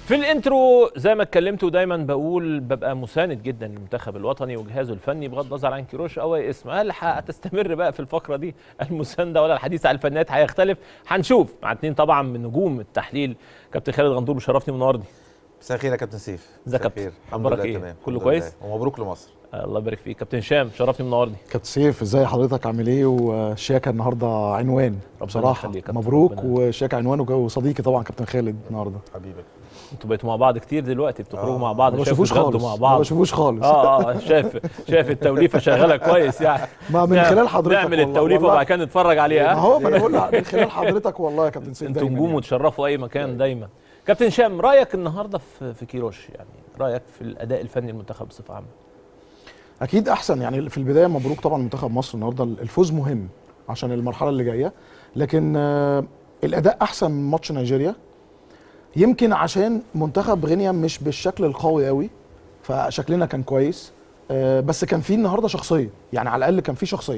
في الانترو زي ما اتكلمت ودايما بقول ببقى مساند جدا للمنتخب الوطني وجهازه الفني بغض النظر عن كيروش او اي اسم هل هتستمر بقى في الفقره دي المسانده ولا الحديث عن الفنيات هيختلف هنشوف مع اتنين طبعا من نجوم التحليل كابتن خالد غندور مشرفني منورني مساء الخير يا كابتن سيف ازيك يا مساء الخير كابتن؟ الحمد أخبارك لله إيه؟ تمام كله الحمد كويس؟ لله. ومبروك لمصر الله يبارك فيك كابتن هشام شرفني منورني كابتن سيف ازاي حضرتك عامل ايه وشياكه النهارده عنوان بصراحه يخليك يا كابتن، مبروك ربنا- وشياكه عنوان وج- وصديقي طبعا كابتن خالد النهارده حبيبك انتوا بقيتوا مع بعض كتير دلوقتي بتخرجوا آه، مع بعض ما شايف بشوفوش بتغدوا خالص مع ما بعض بشوفوش خالص اه اه شايف شايف التوليفه شغاله كويس يعني ما من نعم، خلال حضرتك نعمل والله- التوليفه والله. وبعد كده نتفرج عليها ما هو ما انا بقول لك من خلال حضرتك والله يا كابتن سيف انتوا دايما نجوم يعني. وتشرفوا اي مكان دايما كابتن هشام رايك النهارده في في كيروش يعني رايك في الاداء الفني المنتخب بصفه عامه اكيد احسن يعني في البدايه مبروك طبعا منتخب مصر النهارده الفوز مهم عشان المرحله اللي جايه لكن آه، الاداء احسن من ماتش نيجيريا يمكن عشان منتخب غينيا مش بالشكل القوي قوي فشكلنا كان كويس آه، بس كان في النهارده شخصيه يعني على الاقل كان في شخصيه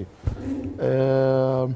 آه،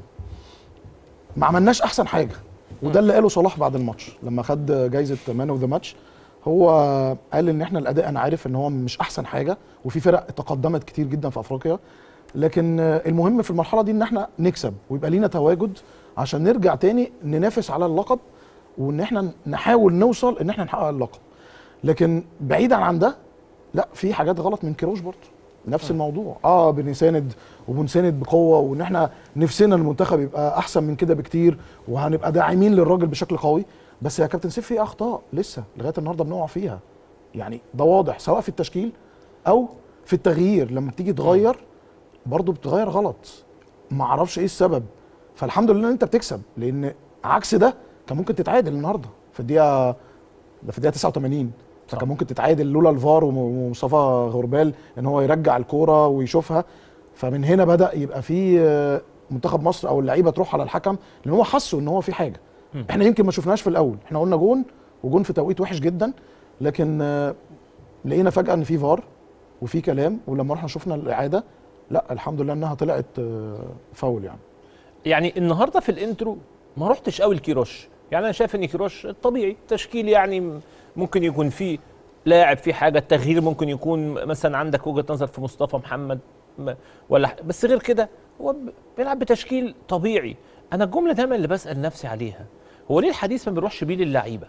ما عملناش احسن حاجه وده اللي قاله صلاح بعد الماتش لما خد جايزه مان اوف ذا ماتش هو قال ان احنا الاداء انا عارف ان هو مش احسن حاجه وفي فرق تقدمت كتير جدا في افريقيا لكن آه، المهم في المرحله دي ان احنا نكسب ويبقى لينا تواجد عشان نرجع تاني ننافس على اللقب وان احنا نحاول نوصل ان احنا نحقق اللقب لكن بعيدا عن ده لا في حاجات غلط من كيروش برضه نفس الموضوع اه بنساند وبنساند بقوه وان احنا نفسنا المنتخب يبقى احسن من كده بكتير وهنبقى داعمين للراجل بشكل قوي بس يا كابتن سيف في اخطاء لسه لغايه النهارده بنقع فيها يعني ده واضح سواء في التشكيل او في التغيير لما بتيجي تغير برضه بتغير غلط ما اعرفش ايه السبب فالحمد لله ان انت بتكسب لان عكس ده كان ممكن تتعادل النهارده في الدقيقه ده في الدقيقه 89 صح. فكان ممكن تتعادل لولا الفار وم- ومصطفى غربال ان هو يرجع الكوره ويشوفها فمن هنا بدا يبقى في آه، منتخب مصر او اللعيبه تروح على الحكم لان هو حسوا ان هو في حاجه مم. احنا يمكن ما شفناش في الاول احنا قلنا جون وجون في توقيت وحش جدا لكن آه، لقينا فجاه ان في فار وفي كلام ولما رحنا شفنا الاعاده لا الحمد لله انها طلعت آه، فاول يعني يعني النهارده في الانترو ما رحتش قوي لكيروش يعني انا شايف ان كيروش طبيعي تشكيل يعني ممكن يكون فيه لاعب فيه حاجه التغيير ممكن يكون مثلا عندك وجهه نظر في مصطفى محمد م- ولا ح- بس غير كده هو ب- بيلعب بتشكيل طبيعي انا الجمله دايما اللي بسال نفسي عليها هو ليه الحديث ما بيروحش بيه للعيبه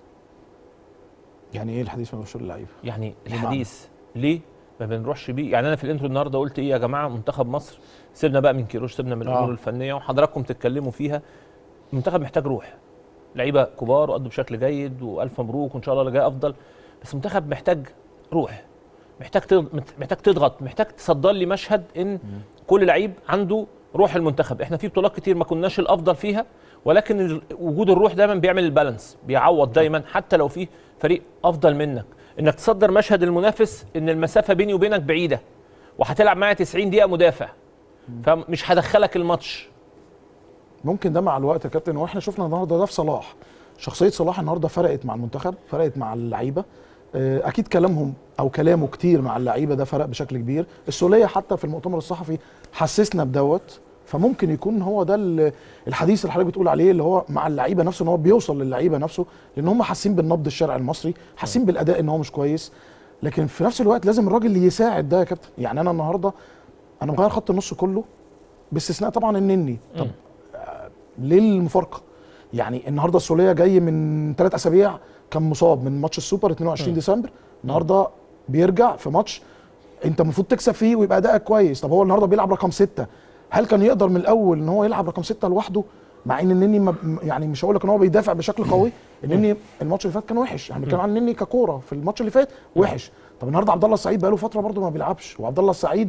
يعني ايه الحديث ما بيوصل للعيبه يعني بمعنى؟ الحديث ليه ما بنروحش بيه يعني انا في الانترو النهارده قلت ايه يا جماعه منتخب مصر سيبنا بقى من كيروش سيبنا من الامور آه. الفنيه وحضراتكم تتكلموا فيها المنتخب محتاج روح لعيبه كبار وادوا بشكل جيد والف مبروك وان شاء الله اللي جاي افضل بس المنتخب محتاج روح محتاج تضغط محتاج تضغط محتاج تصدر لي مشهد ان كل لعيب عنده روح المنتخب احنا في بطولات كتير ما كناش الافضل فيها ولكن ال- وجود الروح دايما بيعمل البالانس بيعوض دايما حتى لو في فريق افضل منك انك تصدر مشهد المنافس ان المسافه بيني وبينك بعيده وهتلعب معايا 90 دقيقه مدافع فمش هدخلك الماتش ممكن ده مع الوقت يا كابتن واحنا شفنا النهارده ده في صلاح شخصيه صلاح النهارده فرقت مع المنتخب فرقت مع اللعيبه آه، اكيد كلامهم او كلامه كتير مع اللعيبه ده فرق بشكل كبير السوليه حتى في المؤتمر الصحفي حسسنا بدوت فممكن يكون هو ده ال- الحديث اللي حضرتك بتقول عليه اللي هو مع اللعيبه نفسه ان هو بيوصل للعيبه نفسه لان هم حاسين بالنبض الشرعي المصري حاسين بالاداء ان هو مش كويس لكن في نفس الوقت لازم الراجل اللي يساعد ده يا كابتن يعني انا النهارده انا مغير خط النص كله باستثناء طبعا النني طب ليه المفارقه؟ يعني النهارده السوليه جاي من ثلاث اسابيع كان مصاب من ماتش السوبر 22 ديسمبر النهارده بيرجع في ماتش انت المفروض تكسب فيه ويبقى ادائك كويس طب هو النهارده بيلعب رقم ستة هل كان يقدر من الاول ان هو يلعب رقم ستة لوحده مع ان النني ما يعني مش هقول لك ان هو بيدافع بشكل قوي النني الماتش اللي فات كان وحش احنا بنتكلم عن النني ككوره في الماتش اللي فات وحش طب النهارده عبد الله السعيد بقاله فتره برده ما بيلعبش وعبد الله السعيد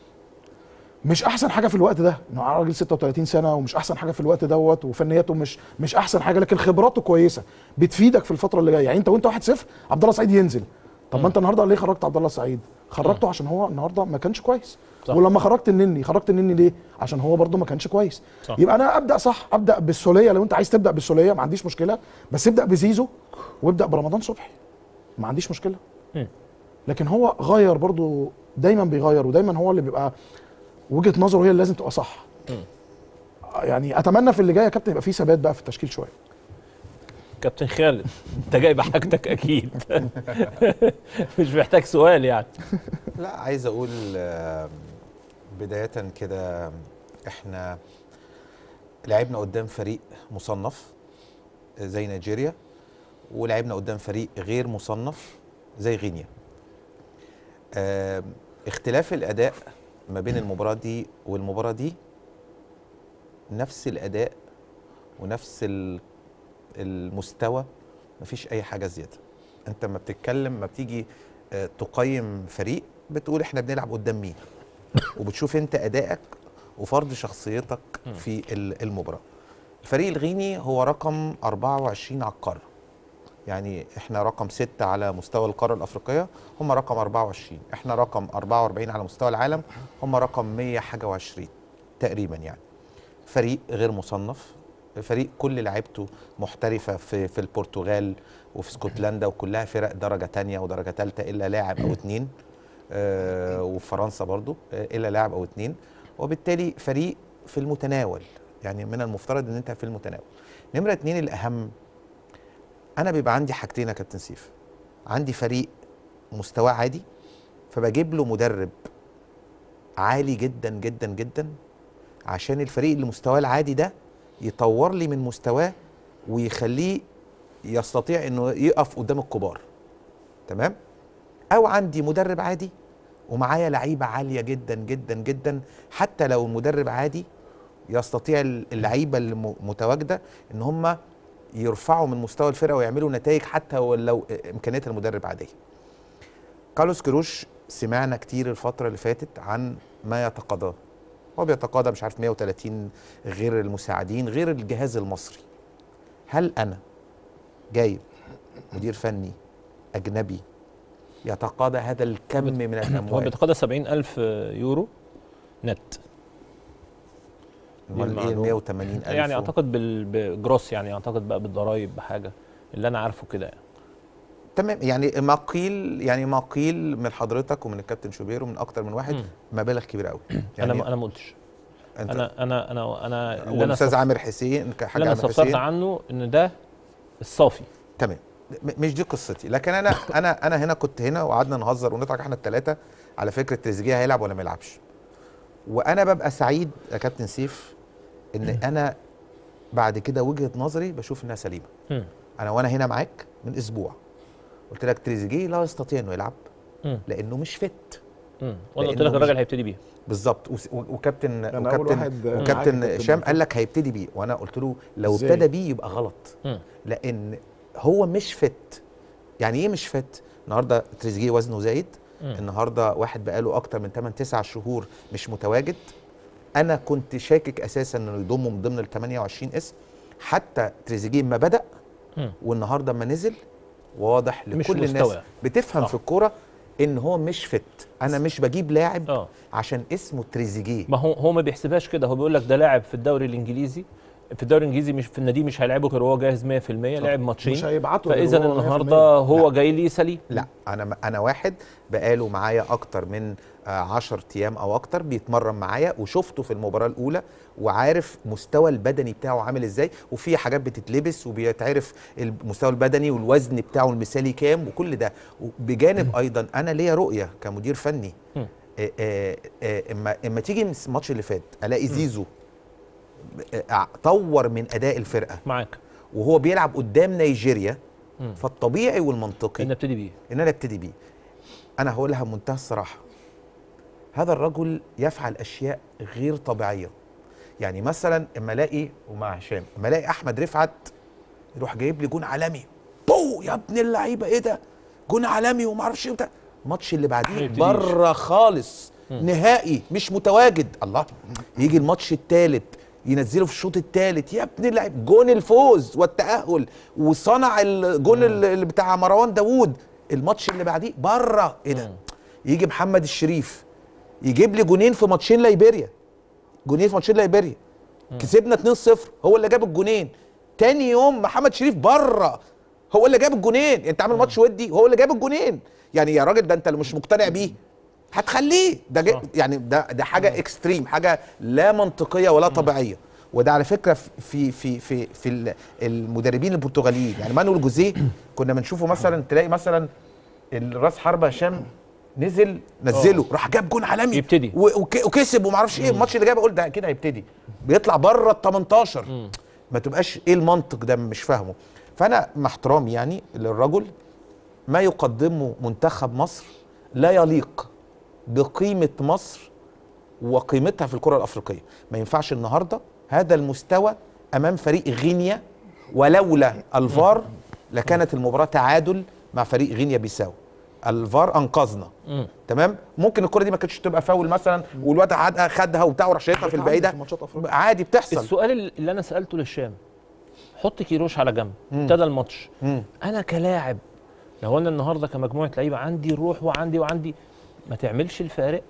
مش احسن حاجه في الوقت ده انه راجل 36 سنه ومش احسن حاجه في الوقت دوت وفنياته مش مش احسن حاجه لكن خبراته كويسه بتفيدك في الفتره اللي جايه يعني انت وانت 1-0 عبد الله السعيد ينزل طب ما انت النهارده ليه خرجت عبد الله السعيد خرجته عشان هو النهارده ما كانش كويس صح. ولما خرجت النني خرجت النني ليه عشان هو برده ما كانش كويس صح. يبقى انا ابدا صح ابدا بالسوليه لو انت عايز تبدا بالسوليه ما عنديش مشكله بس ابدا بزيزو وابدا برمضان صبحي ما عنديش مشكله مم. لكن هو غير برضو دايما بيغير ودايما هو اللي بيبقى وجهه نظره هي اللي لازم تبقى صح يعني اتمنى في اللي جاي يا كابتن يبقى في ثبات بقى في التشكيل شويه كابتن خالد انت جاي بحاجتك اكيد مش محتاج سؤال يعني لا عايز اقول آه، بدايه كده احنا لعبنا قدام فريق مصنف زي نيجيريا ولعبنا قدام فريق غير مصنف زي غينيا آه، اختلاف الاداء ما بين المباراه دي والمباراه دي نفس الاداء ونفس ال- المستوى مفيش اي حاجه زياده انت ما بتتكلم ما بتيجي آه، تقيم فريق بتقول احنا بنلعب قدام مين وبتشوف انت ادائك وفرض شخصيتك في ال- المباراه الفريق الغيني هو رقم 24 على القاره يعني احنا رقم 6 على مستوى القاره الافريقيه هم رقم 24 احنا رقم 44 على مستوى العالم هم رقم 100 حاجه و20 تقريبا يعني فريق غير مصنف فريق كل لعيبته محترفه في في البرتغال وفي اسكتلندا وكلها فرق درجه تانية ودرجه ثالثه الا لاعب او اتنين آه وفي فرنسا برضو آه الا لاعب او اتنين وبالتالي فريق في المتناول يعني من المفترض ان انت في المتناول نمره اتنين الاهم انا بيبقى عندي حاجتين يا كابتن سيف عندي فريق مستواه عادي فبجيب له مدرب عالي جدا جدا جدا عشان الفريق اللي مستواه العادي ده يطور لي من مستواه ويخليه يستطيع انه يقف قدام الكبار تمام او عندي مدرب عادي ومعايا لعيبه عاليه جدا جدا جدا حتى لو المدرب عادي يستطيع اللعيبه المتواجده ان هم يرفعوا من مستوى الفرقه ويعملوا نتائج حتى لو امكانيات المدرب عاديه كارلوس كروش سمعنا كتير الفتره اللي فاتت عن ما يتقاضاه هو بيتقاضى مش عارف 130 غير المساعدين غير الجهاز المصري هل انا جايب مدير فني اجنبي يتقاضى هذا الكم من هو الاموال بيتقاضى 70000 يورو نت امال ايه المعلومة. 180 الف يعني اعتقد بال- بجروس يعني اعتقد بقى بالضرايب بحاجه اللي انا عارفه كده يعني تمام يعني ما قيل يعني ما قيل من حضرتك ومن الكابتن شوبير ومن اكتر من واحد مم. مبالغ كبيره قوي انا يعني ما- انا ما قلتش انت انا انا انا انا اللي انا والاستاذ استف- عامر حسين ك- حاجه اللي انا عامر استفسرت حسين عنه ان ده الصافي تمام م- مش دي قصتي لكن انا انا انا هنا كنت هنا وقعدنا نهزر ونضحك احنا الثلاثه على فكره تريزيجيه هيلعب ولا ما يلعبش وانا ببقى سعيد يا كابتن سيف ان انا بعد كده وجهه نظري بشوف انها سليمه مم. انا وانا هنا معاك من اسبوع قلت لك تريزيجيه لا يستطيع انه يلعب مم. لانه مش فت مم. وانا قلت لأنه لك الراجل مش- هيبتدي بيها بالظبط وس- و- وكابتن أنا أول وكابتن واحد معاك يا وكابتن كابتن هشام محمد. قال لك هيبتدي بيه وانا قلت له لو إزاي؟ ابتدى بيه يبقى غلط مم. لان هو مش فت يعني ايه مش فت النهارده تريزيجيه وزنه زايد مم. النهارده واحد بقاله اكتر من 8 9 شهور مش متواجد انا كنت شاكك اساسا انه يضمه من ضمن ال 28 اسم حتى تريزيجيه ما بدا مم. والنهارده ما نزل واضح مش لكل الناس مستوى. بتفهم صح. في الكوره ان هو مش فت انا مش بجيب لاعب اه عشان اسمه تريزيجيه ما هو هو ما بيحسبهاش كده هو بيقول لك ده لاعب في الدوري الانجليزي في الدوري الانجليزي مش في النادي مش هيلعبه غير وهو جاهز 100% لعب مش ماتشين هيبعتوا غير فاذا هو 100%. النهارده هو جاي لي سليم لا انا انا واحد بقاله معايا اكتر من 10 ايام او اكتر بيتمرن معايا وشفته في المباراه الاولى وعارف مستوى البدني بتاعه عامل ازاي وفي حاجات بتتلبس وبيتعرف المستوى البدني والوزن بتاعه المثالي كام وكل ده بجانب ايضا انا ليا رؤيه كمدير فني مم. آه، آه، آه، اما اما تيجي من الماتش اللي فات الاقي زيزو آه، طور من اداء الفرقه معاك وهو بيلعب قدام نيجيريا مم. فالطبيعي والمنطقي ان ابتدي بيه ان انا ابتدي بيه انا هقولها بمنتهى الصراحه هذا الرجل يفعل اشياء غير طبيعيه يعني مثلا اما الاقي ومع هشام اما الاقي احمد رفعت يروح جايب لي جون عالمي بو يا ابن اللعيبه ايه ده جون عالمي وما اعرفش ايه وبتاع الماتش اللي ما بعديه يبتديش. بره خالص نهائي مش متواجد الله يجي الماتش الثالث ينزله في الشوط الثالث يا ابن اللعيب جون الفوز والتاهل وصنع الجون اللي بتاع مروان داوود الماتش اللي بعديه بره ايه ده مم. يجي محمد الشريف يجيب لي جونين في ماتشين ليبيريا جونين في ماتشين ليبيريا كسبنا 2-0 هو اللي جاب الجونين تاني يوم محمد شريف بره هو اللي جاب الجونين انت عامل ماتش ودي هو اللي جاب الجونين يعني يا راجل ده انت اللي مش مقتنع بيه هتخليه ده صح. جا يعني ده ده حاجه اكستريم حاجه لا منطقيه ولا طبيعيه وده على فكره في في في في ال- المدربين البرتغاليين يعني مانويل جوزيه كنا بنشوفه مثلا تلاقي مثلا الراس حربه هشام نزل نزله راح جاب جون عالمي يبتدي. و- وك- وكسب وما اعرفش ايه الماتش اللي جاي بقول ده كده هيبتدي بيطلع بره ال 18 ما تبقاش ايه المنطق ده مش فاهمه فانا مع احترامي يعني للرجل ما يقدمه منتخب مصر لا يليق بقيمه مصر وقيمتها في الكره الافريقيه ما ينفعش النهارده هذا المستوى امام فريق غينيا ولولا الفار لكانت المباراه تعادل مع فريق غينيا بيساو الفار انقذنا مم. تمام ممكن الكره دي ما كانتش تبقى فاول مثلا والواد عاد خدها وبتاع وراح شايطها في البعيده في ماتشات أفريقيا. عادي بتحصل السؤال اللي انا سالته للشام حط كيروش على جنب ابتدى الماتش مم. انا كلاعب لو انا النهارده كمجموعه لعيبه عندي روح وعندي وعندي ما تعملش الفارق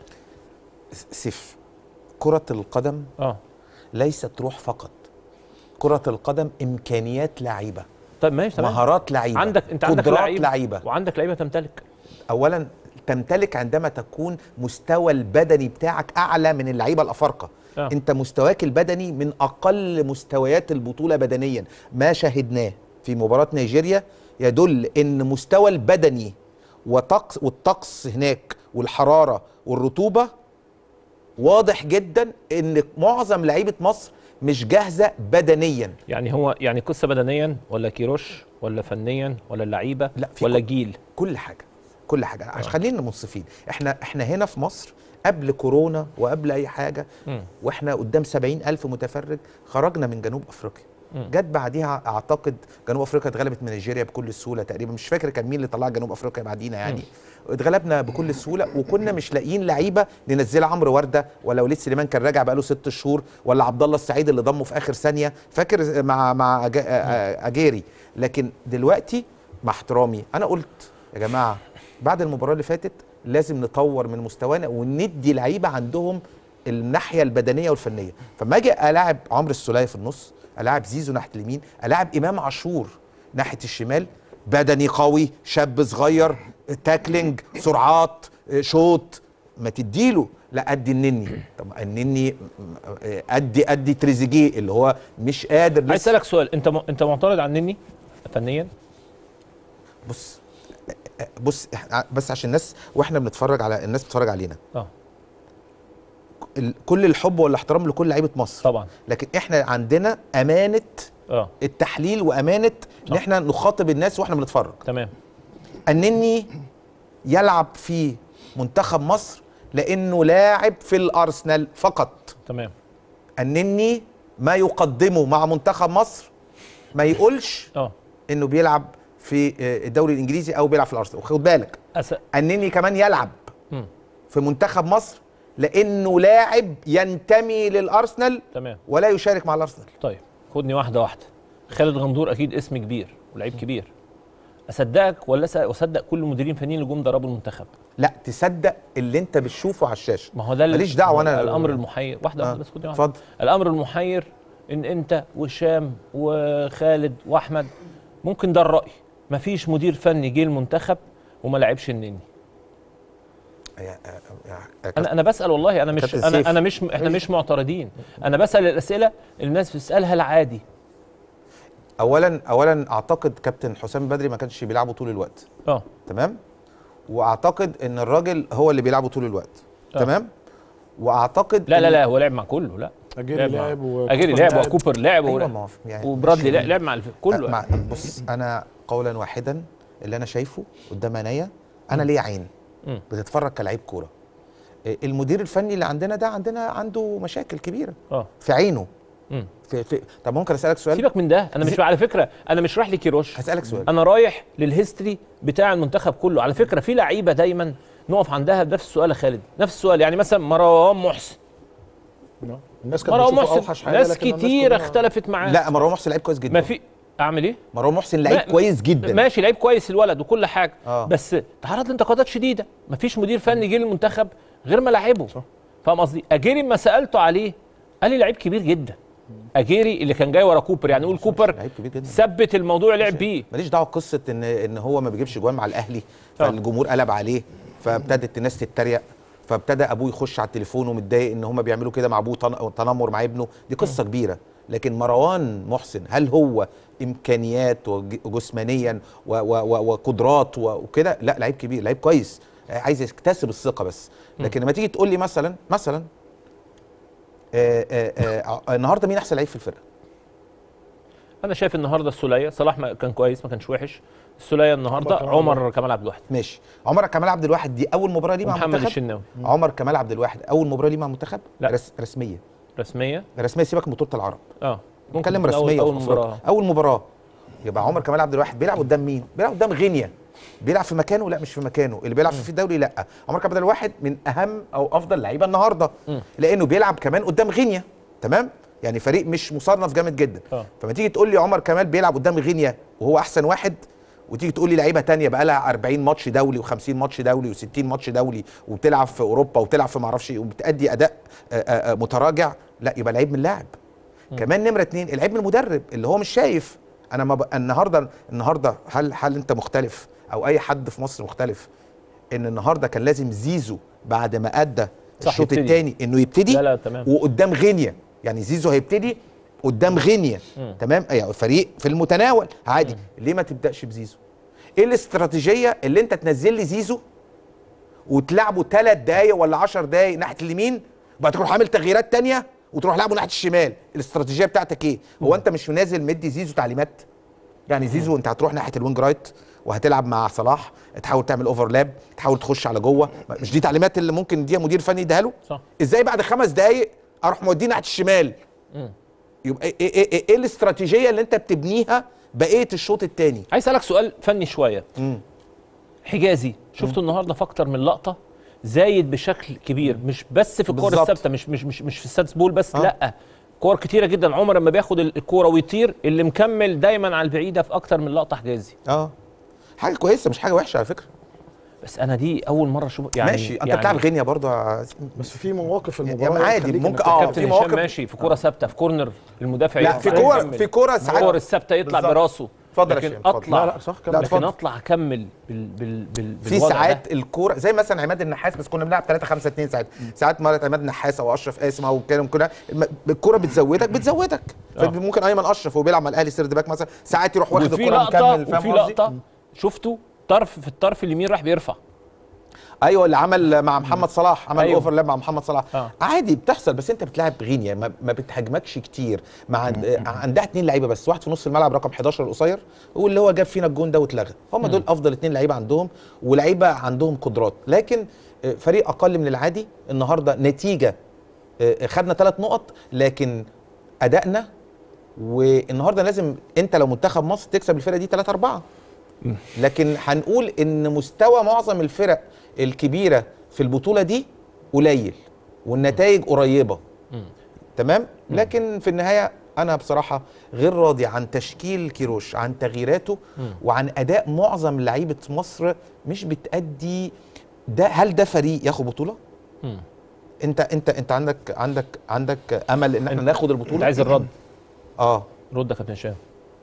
سيف كرة القدم اه ليست روح فقط كرة القدم إمكانيات لعيبة طيب ماشي تمام مهارات لعيبة عندك انت عندك قدرات لعيبه لعيبة وعندك لعيبه تمتلك أولا تمتلك عندما تكون مستوى البدني بتاعك أعلى من اللعيبة الأفارقة آه. أنت مستواك البدني من أقل مستويات البطولة بدنيا ما شاهدناه في مباراة نيجيريا يدل أن مستوى البدني وطقس والطقس هناك والحرارة والرطوبة واضح جدا ان معظم لعيبه مصر مش جاهزه بدنيا يعني هو يعني قصه بدنيا ولا كيروش ولا فنيا ولا اللعيبه لا، في ولا كل- جيل كل حاجه كل حاجه عشان خلينا منصفين احنا احنا هنا في مصر قبل كورونا وقبل اي حاجه مم. واحنا قدام سبعين ألف متفرج خرجنا من جنوب افريقيا مم. جت بعديها اعتقد جنوب افريقيا اتغلبت من نيجيريا بكل سهوله تقريبا مش فاكر كان مين اللي طلع جنوب افريقيا بعدينا يعني اتغلبنا بكل سهوله وكنا مش لاقيين لعيبه ننزلها عمرو ورده ولا وليد سليمان كان راجع بقاله ست شهور ولا عبد الله السعيد اللي ضمه في اخر ثانيه فاكر مع مع أجا- أ- اجيري لكن دلوقتي مع احترامي انا قلت يا جماعه بعد المباراه اللي فاتت لازم نطور من مستوانا وندي لعيبه عندهم الناحيه البدنيه والفنيه فما اجي الاعب عمرو السوليه في النص الاعب زيزو ناحيه اليمين الاعب امام عاشور ناحيه الشمال بدني قوي شاب صغير تاكلينج سرعات شوط ما تديله لا ادي النني طب النني ادي ادي تريزيجيه اللي هو مش قادر عايز لسه اسالك سؤال انت م... انت معترض على النني فنيا بص بص إحنا- بس عشان الناس واحنا بنتفرج على الناس بتتفرج علينا اه ال- كل الحب والاحترام لكل لعيبه مصر طبعا لكن احنا عندنا امانه اه التحليل وامانه ان صح. احنا نخاطب الناس واحنا بنتفرج تمام النني يلعب في منتخب مصر لانه لاعب في الارسنال فقط تمام النني ما يقدمه مع منتخب مصر ما يقولش اه انه بيلعب في آه، الدوري الانجليزي او بيلعب في الارسنال خد بالك أس... النني كمان يلعب مم. في منتخب مصر لانه لاعب ينتمي للارسنال تمام ولا يشارك مع الارسنال طيب خدني واحده واحده خالد غندور اكيد اسم كبير ولعيب كبير اصدقك ولا أس- اصدق كل المديرين الفنيين اللي جم دربوا المنتخب لا تصدق اللي انت بتشوفه على الشاشه ما هو ده اللي- ماليش دعوة أنا- الامر المحير واحده آه. واحده بس خدني واحده اتفضل الامر المحير ان انت وهشام وخالد واحمد ممكن ده الراي مفيش مدير فني جه المنتخب وما لعبش النني يا- يا- يا- انا انا بسال والله انا مش كابتن انا سيف. انا مش احنا مش معترضين انا بسال الاسئله اللي الناس بتسالها العادي اولا اولا اعتقد كابتن حسام بدري ما كانش بيلعبه طول الوقت اه تمام واعتقد ان الراجل هو اللي بيلعبه طول الوقت آه. تمام واعتقد لا لا إن- لا هو لعب مع كله لا اجيري لعب مع- لعب و- اجيري كوبر لعب وكوبر لعب ايوه ولعب. ما هو يعني وبرادلي مش- لعب, لعب مع الف... كله مع بص انا قولا واحدا اللي انا شايفه قدام عينيا انا ليا عين مم. بتتفرج كلاعب كوره إيه، المدير الفني اللي عندنا ده عندنا عنده مشاكل كبيره اه في عينه مم. في في طب ممكن اسالك سؤال سيبك من ده انا مش زي- على فكره انا مش رايح لكيروش هسالك سؤال انا رايح للهيستوري بتاع المنتخب كله على فكره في لعيبه دايما نقف عندها بنفس السؤال يا خالد نفس السؤال يعني مثلا مروان محسن الناس كانت مروان بتشوفه محسن اوحش حاجه ناس لكن الناس كتيره كلها- اختلفت معاه لا مروان محسن لعيب كويس جدا ما في اعمل ايه مروان محسن لعيب ما- كويس جدا ماشي لعيب كويس الولد وكل حاجه آه. بس تعرض لانتقادات شديده مفيش مدير فني جه للمنتخب غير ما لعبه صح. فاهم قصدي اجيري ما سالته عليه قال لي لعيب كبير جدا اجيري اللي كان جاي ورا كوبر يعني نقول كوبر لعيب كبير جدا ثبت الموضوع لعب بيه ماليش دعوه بقصه ان ان هو ما بيجيبش جوان مع الاهلي آه. فالجمهور قلب عليه فابتدت الناس تتريق فابتدى ابوه يخش على التليفون ومتضايق ان هم بيعملوا كده مع ابوه تن- تنمر مع ابنه دي قصه كبيره لكن مروان محسن هل هو امكانيات وج- وجسمانيا و- و- و- وقدرات و- وكده لا لعيب كبير لعيب كويس عايز يكتسب الثقه بس لكن لما تيجي تقول لي مثلا مثلا آه آه آه النهارده مين احسن لعيب في الفرقه انا شايف النهارده السوليه صلاح ما كان كويس ما كانش وحش السوليه النهارده عمر كمال عمر كمال عبد الواحد ماشي عمر كمال عبد الواحد دي اول مباراه ليه مع محمد المنتخب الشناوي عمر كمال عبد الواحد اول مباراه ليه مع المنتخب لا. رس رسميه رسميه رسميه سيبك من بطوله العرب اه نتكلم تكون أول- رسميه اول في أفريقيا. مباراه اول مباراه يبقى عمر كمال عبد الواحد بيلعب قدام مين بيلعب قدام غينيا بيلعب في مكانه لا مش في مكانه اللي بيلعب في الدوري لا عمر كمال عبد الواحد من اهم او افضل لعيبه النهارده مم. لانه بيلعب كمان قدام غينيا تمام يعني فريق مش مصنف جامد جدا اه فما تيجي تقول لي عمر كمال بيلعب قدام غينيا وهو احسن واحد وتيجي تقول لي لعيبه تانية بقى لها 40 ماتش دولي و50 ماتش دولي و60 ماتش دولي وبتلعب في اوروبا وبتلعب في معرفش ايه وبتأدي اداء آه، آه، آه، متراجع لا يبقى لعيب من اللاعب كمان نمره اتنين العيب من المدرب اللي هو مش شايف انا ما ب... النهارده النهارده هل هل انت مختلف او اي حد في مصر مختلف ان النهارده كان لازم زيزو بعد ما ادى صح، الشوط يبتدي. الثاني انه يبتدي لا لا تمام وقدام غينيا يعني زيزو هيبتدي قدام غينيا مم. تمام يعني فريق في المتناول عادي ليه ما تبداش بزيزو ايه الاستراتيجيه اللي انت تنزل لي زيزو وتلعبه ثلاث دقايق ولا 10 دقايق ناحيه اليمين وبعد تروح عامل تغييرات تانية وتروح لعبه ناحيه الشمال الاستراتيجيه بتاعتك ايه هو انت مش نازل مدي زيزو تعليمات يعني زيزو انت هتروح ناحيه الوينج رايت وهتلعب مع صلاح تحاول تعمل اوفرلاب تحاول تخش على جوه مش دي تعليمات اللي ممكن يديها مدير فني يديها له صح ازاي بعد خمس دقايق اروح موديه ناحيه الشمال مم. يبقى ايه, إيه, إيه, ايه الاستراتيجيه اللي انت بتبنيها بقيه الشوط الثاني عايز اسالك سؤال فني شويه حجازي شفته النهارده في اكتر من لقطه زايد بشكل كبير مش بس في الكور بالظبط. الثابته مش مش مش مش في السادس بول بس آه. لا كور كتيره جدا عمر لما بياخد الكوره ويطير اللي مكمل دايما على البعيده في اكتر من لقطه حجازي اه حاجه كويسه مش حاجه وحشه على فكره بس انا دي اول مره اشوف يعني ماشي انت يعني بتلعب غينيا برضه يا- بس في مواقف في يا المباراه عم عادي، تخليك ممكن- إنك آه، تتكلم. كابتن في هشام مواقف- ماشي في كوره ثابته في كورنر المدافع لا يقف في عليه كوره يكمل. في كوره ساعات الكور الثابته يطلع بالظبط. براسه اتفضل يا لكن شيخ، اتفضل. اطلع لا لا صح كمل لا، لكن اتفضل. اطلع اكمل بال بال بال في بالوضع ساعات ده. الكوره زي مثلا عماد النحاس بس كنا بنلعب 3 5 2 ساعات ساعات مرات عماد النحاس او اشرف قاسم او كده كنا الم- الكوره بتزودك بتزودك آه. ممكن ايمن اشرف وهو بيلعب مع الاهلي سيرد باك مثلا ساعات يروح واخد وفي الكوره لقطه مكمل وفي فاهم قصدي؟ لقطه شفته طرف في الطرف اليمين راح بيرفع ايوه اللي عمل مع محمد صلاح عمل أيوة. أيوه. اوفرلاب مع محمد صلاح آه. آه. عادي بتحصل بس انت بتلعب غينيا ما, ما بتهاجمكش كتير مع عند- آه، عندها اتنين لعيبه بس واحد في نص الملعب رقم 11 القصير واللي هو جاب فينا الجون ده واتلغى هم دول افضل اتنين لعيبه عندهم ولعيبه عندهم قدرات لكن آه، فريق اقل من العادي النهارده نتيجه آه، خدنا ثلاث نقط لكن ادائنا والنهارده لازم انت لو منتخب مصر تكسب الفرقه دي 3 4 لكن هنقول ان مستوى معظم الفرق الكبيره في البطوله دي قليل والنتائج قريبه تمام لكن في النهايه انا بصراحه غير راضي عن تشكيل كيروش عن تغييراته وعن اداء معظم لعيبه مصر مش بتادي ده هل ده فريق ياخد بطوله مم. انت انت انت عندك عندك عندك امل ان احنا ناخد انت البطوله عايز الرد اه رد يا كابتن هشام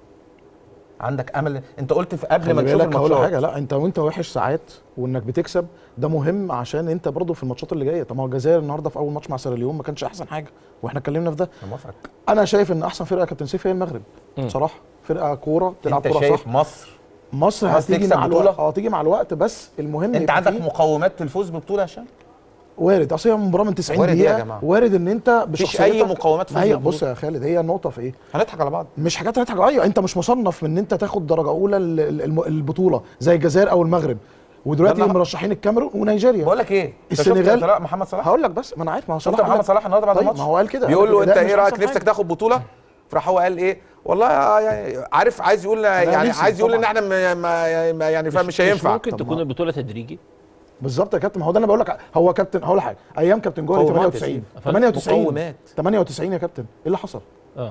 عندك امل انت قلت في قبل خلي ما تشوف بالك هقول لك الماتشات حاجه لا انت وانت وحش ساعات وانك بتكسب ده مهم عشان انت برضه في الماتشات اللي جايه طب ما هو الجزائر النهارده في اول ماتش مع سيراليون ما كانش احسن حاجه واحنا اتكلمنا في ده انا موافقك انا شايف ان احسن فرقه يا كابتن سيف هي المغرب مم. بصراحه فرقه كوره بتلعب انت كوره شايف صح مصر مصر عايز هتيجي تكسب مع بطولة؟ الوقت اه تيجي مع الوقت بس المهم انت يبقى عندك فيه مقومات للفوز ببطوله يا هشام وارد اصل هي مباراه من 90 وارد ايه يا دقيقه جماعة؟ وارد ان انت مفيش أي بشخصيتك مقومات ما فوز هي بالبطولة. بص يا خالد هي النقطه في ايه هنضحك على بعض مش حاجات هنضحك ايوه انت مش مصنف من ان انت تاخد درجه اولى ال- ال- الم- البطوله زي الجزائر او المغرب ودلوقتي يلا. مرشحين الكاميرون ونيجيريا بقول لك ايه انت شفت السنغال- طلاق محمد صلاح هقول لك بس ما انا عارف ما هو شفت صلاح قال محمد لك- صلاح النهارده بعد طيب الماتش ما هو قال كده بيقول له قال انت الأداء ايه مش رايك أحسن نفسك حاجة. تاخد بطوله فراح هو قال ايه والله يعني عارف عايز يقول يعني نفسي عايز يقول ان طبعاً. احنا ما- ما ما- يعني فاهم مش مش هينفع ممكن طب تكون ما- البطوله تدريجي بالظبط يا كابتن ما هو ده انا بقول لك هو كابتن هقول لك حاجه ايام كابتن جوهري مقومات يا 98 سيدي. 98 مقومات 98 يا كابتن ايه اللي حصل؟ اه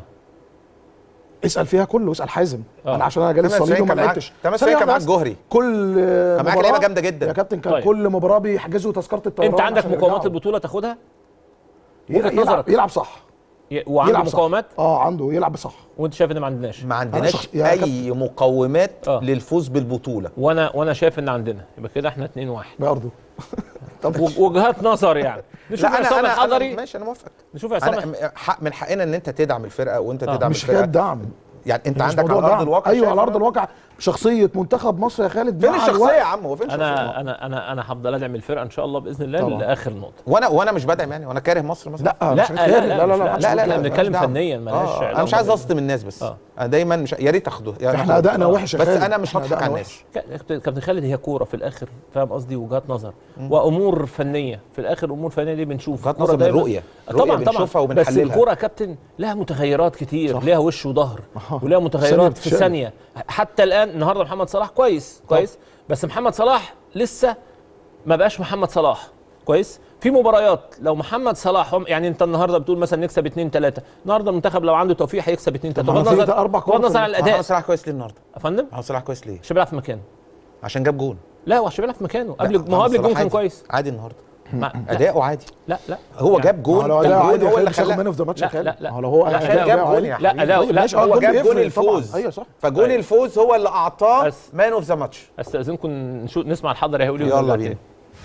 اسال فيها كله اسال حازم آه. انا عشان انا جالي 98 الصليب وما كان معاك- لعبتش 98 كان ثانية معاك واحدة بس. جوهري كل كان معاك مباراة- لعيبه جامده جدا يا كابتن كان طيب. كل مباراه بيحجزوا تذكره الطيران انت عندك عشان مقومات يرجعوا. البطوله تاخدها يلعب, وجهة نظرك. يلعب, يلعب صح ي- وعنده يلعب صح. مقومات اه عنده يلعب صح وانت شايف ان ما عندناش ما عندناش شخص- يا اي مقومات آه. للفوز بالبطوله وانا وانا شايف ان عندنا يبقى كده احنا 2 1 برضه طب وج- وجهات نظر يعني نشوف لا انا عصام انا الحضري أنا ماشي انا موافق نشوف عصام انا م- حق من حقنا ان انت تدعم الفرقه وانت آه. تدعم مش الفرقه حكايه دعم يعني انت مش عندك على موضوع ارض دعم. الواقع ايوه شايف على ارض إن- الواقع شخصيه منتخب مصر يا خالد فين مع الشخصيه الوقت. يا عم هو فين الشخصيه انا انا انا انا هفضل ادعم الفرقه ان شاء الله باذن الله طبعا. لاخر نقطه وانا وانا مش بدعم يعني وانا كاره مصر مثلا لا لا مش لا هتكلم. لا لا لا محدش لا لا بيتكلم. لا احنا بنتكلم مالناش دعوة. فنيا مالهاش آه. علاقة انا مش عايز بال- اصدم الناس بس آه. انا دايما مش يا ريت تاخده يا احنا ناخد- ادائنا آه. وحش يا بس خالد. انا مش إحنا هضحك على أدائنا الناس كابتن كابتن خالد هي كوره في الاخر فاهم قصدي وجهات نظر وامور فنيه في الاخر امور فنيه دي بنشوف وجهات الكورة نظر من دايماً- رؤية. طبعا رؤية طبعا بنشوفها بس وبنحللها. الكوره يا كابتن لها متغيرات كتير صح. ليها وش وظهر آه. وليها ثانية متغيرات في بتتشال. ثانيه حتى الان النهارده محمد صلاح كويس كويس بس محمد صلاح لسه ما بقاش محمد صلاح كويس في مباريات لو محمد صلاح هم يعني انت النهارده بتقول مثلا نكسب 2 3 النهارده المنتخب لو عنده توفيق هيكسب 2 3 طب ما بغض في النظر ده أربع كور بغض النظر في عن محمد الاداء صلاح كويس ليه النهارده؟ يا فندم محمد صلاح كويس ليه؟ عشان بيلعب في مكانه عشان جاب جون لا هو عشان بيلعب في مكانه لا، قبل ما هو محمد قبل الجون صلاح كان عادي. كويس عادي النهارده ما لا اداؤه عادي لا لا هو يعني- جاب جون ما هو لو جاب اداء جون عادي هو اللي خلاه خلاه مان اوف ذا ماتش يا لا، خالد لا، لا. ما هو لو هو لا، أداء عشان جاب عالي. جون يا لا حبيبي. لا لا ماشي، آه، هو الجون جاب جون بيفرق الفوز طبعاً. ايوه صح فجون أيوة. الفوز هو اللي اعطاه بس- مان اوف ذا ماتش استاذنكم نشوف نسمع الحضر هيقول ايه يلا ونرجع بينا. تاني.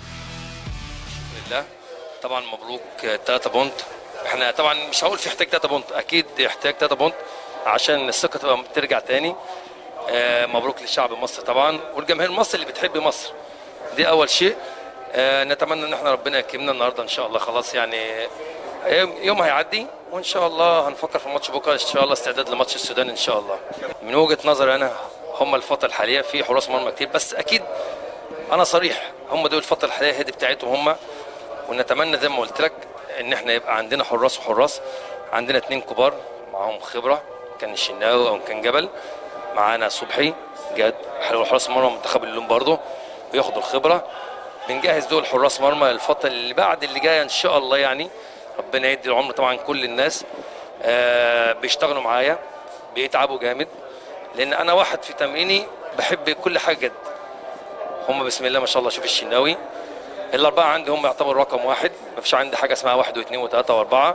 لله طبعا مبروك 3 بونت احنا طبعا مش هقول في احتاج 3 بونت اكيد يحتاج 3 بونت عشان الثقه تبقى ترجع تاني آه، مبروك للشعب المصري طبعا والجماهير المصري اللي بتحب مصر دي اول شيء آه، نتمنى ان احنا ربنا يكرمنا النهارده ان شاء الله خلاص يعني يوم- يوم هيعدي وان شاء الله هنفكر في ماتش بكره ان شاء الله استعداد لماتش السودان ان شاء الله من وجهه نظري انا هم الفتره الحاليه في حراس مرمى كتير بس اكيد انا صريح هم دول الفتره الحاليه هي دي بتاعتهم هم ونتمنى زي ما قلت لك ان احنا يبقى عندنا حراس وحراس عندنا اتنين كبار معاهم خبره كان الشناوي او كان جبل معانا صبحي جاد حلو حراس مرمى منتخب اللون برضه بياخدوا الخبره بنجهز دول حراس مرمى للفتره اللي بعد اللي جايه ان شاء الله يعني ربنا يدي العمر طبعا كل الناس آه بيشتغلوا معايا بيتعبوا جامد لان انا واحد في تمريني بحب كل حاجه جد هم بسم الله ما شاء الله شوف الشناوي الأربعة عندي هم يعتبر رقم واحد ما فيش عندي حاجة اسمها واحد واثنين وثلاثة وأربعة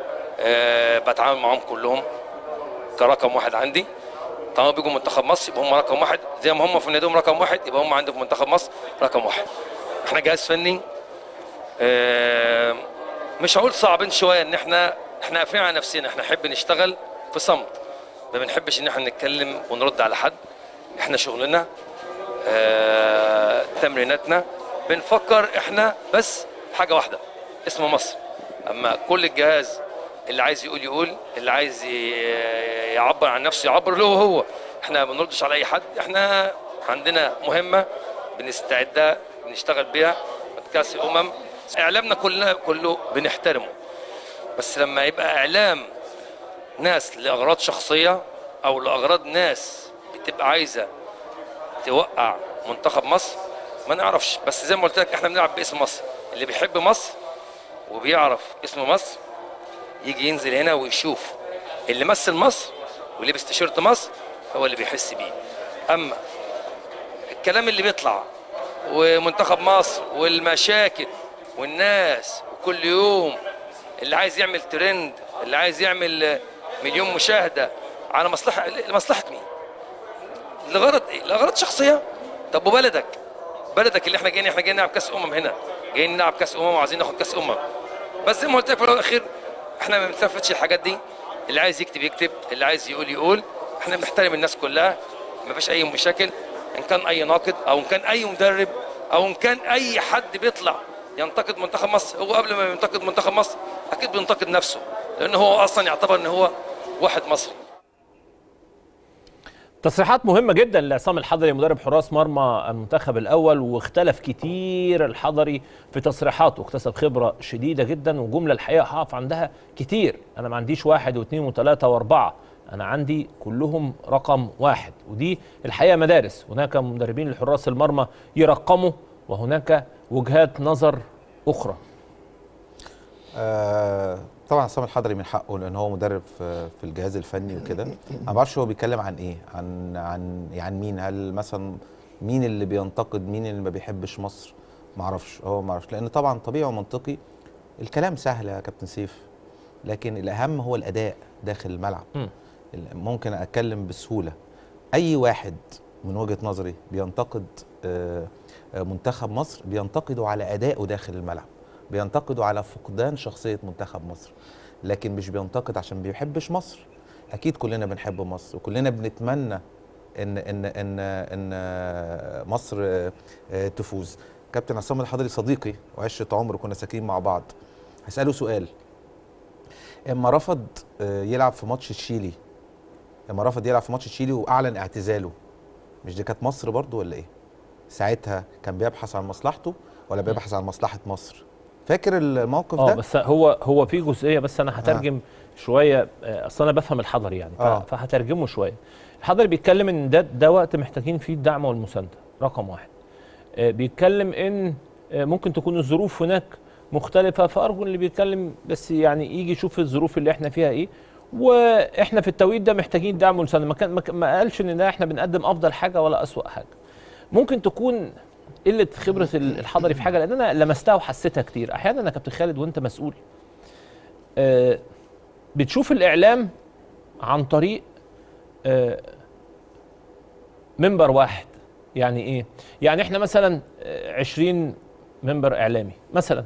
أه بتعامل معاهم كلهم كرقم واحد عندي طالما بيجوا منتخب مصر يبقى هم رقم واحد زي ما هم في ناديهم رقم واحد يبقى هم عندي في منتخب مصر رقم واحد احنا جهاز فني أه مش هقول صعبين شوية ان احنا احنا قافلين على نفسنا احنا نحب نشتغل في صمت ما بنحبش ان احنا نتكلم ونرد على حد احنا شغلنا آه، تمريناتنا بنفكر احنا بس حاجه واحده اسمه مصر اما كل الجهاز اللي عايز يقول يقول اللي عايز ي- يعبر عن نفسه يعبر له هو احنا ما بنردش على اي حد احنا عندنا مهمه بنستعدها بنشتغل بيها كاس الامم اعلامنا كلنا كله بنحترمه بس لما يبقى اعلام ناس لاغراض شخصيه او لاغراض ناس بتبقى عايزه توقع منتخب مصر ما نعرفش بس زي ما قلت لك احنا بنلعب باسم مصر اللي بيحب مصر وبيعرف اسم مصر يجي ينزل هنا ويشوف اللي مثل مصر ولبس تيشيرت مصر هو اللي بيحس بيه اما الكلام اللي بيطلع ومنتخب مصر والمشاكل والناس وكل يوم اللي عايز يعمل ترند اللي عايز يعمل مليون مشاهده على مصلحه لمصلحه مين؟ لغرض ايه؟ لغرض شخصيه طب وبلدك بلدك اللي احنا جايين احنا جايين نلعب كاس امم هنا جايين نلعب كاس امم وعايزين ناخد كاس امم بس زي ما قلت لك في الأول والاخير احنا ما بنتلفتش الحاجات دي اللي عايز يكتب يكتب اللي عايز يقول يقول احنا بنحترم الناس كلها ما فيش اي مشاكل ان كان اي ناقد او ان كان اي مدرب او ان كان اي حد بيطلع ينتقد منتخب مصر هو قبل ما ينتقد منتخب مصر اكيد بينتقد نفسه لان هو اصلا يعتبر ان هو واحد مصري تصريحات مهمة جدا لعصام الحضري مدرب حراس مرمى المنتخب الأول واختلف كتير الحضري في تصريحاته اكتسب خبرة شديدة جدا وجملة الحقيقة هقف عندها كتير أنا ما عنديش واحد واثنين وثلاثة وأربعة أنا عندي كلهم رقم واحد ودي الحقيقة مدارس هناك مدربين لحراس المرمى يرقموا وهناك وجهات نظر أخرى آه طبعا عصام الحضري من حقه لان هو مدرب في, في الجهاز الفني وكده انا ما بعرفش هو بيتكلم عن ايه عن عن عن مين هل مثلا مين اللي بينتقد مين اللي ما بيحبش مصر ما اعرفش هو ما اعرفش لان طبعا طبيعي ومنطقي الكلام سهل يا كابتن سيف لكن الاهم هو الاداء داخل الملعب مم. ممكن اتكلم بسهوله اي واحد من وجهه نظري بينتقد آه، آه، منتخب مصر بينتقدوا على ادائه داخل الملعب بينتقدوا على فقدان شخصيه منتخب مصر لكن مش بينتقد عشان بيحبش مصر اكيد كلنا بنحب مصر وكلنا بنتمنى ان ان ان ان آه، مصر آه، آه، تفوز كابتن عصام الحضري صديقي وعشره عمر كنا ساكنين مع بعض هساله سؤال اما رفض آه، يلعب في ماتش تشيلي اما رفض يلعب في ماتش تشيلي واعلن اعتزاله مش دي كانت مصر برضو ولا ايه ساعتها كان بيبحث عن مصلحته ولا بيبحث عن مصلحه مصر فاكر الموقف اه ده بس هو هو في جزئيه بس انا هترجم شويه آه، اصل انا بفهم الحضري يعني ف- آه. فهترجمه شويه الحضري بيتكلم ان ده ده وقت محتاجين فيه الدعم والمسانده رقم واحد آه، بيتكلم ان آه، ممكن تكون الظروف هناك مختلفه فارجو اللي بيتكلم بس يعني يجي يشوف الظروف اللي احنا فيها ايه واحنا في التوقيت ده محتاجين دعم ومسانده ما, كان ما كان- ما قالش ان ده احنا بنقدم افضل حاجه ولا اسوأ حاجه ممكن تكون قله خبره ال- الحضري في حاجه لان انا لمستها وحسيتها كتير احيانا يا كابتن خالد وانت مسؤول آه، بتشوف الاعلام عن طريق آه، منبر واحد يعني ايه يعني احنا مثلا آه، 20 منبر اعلامي مثلا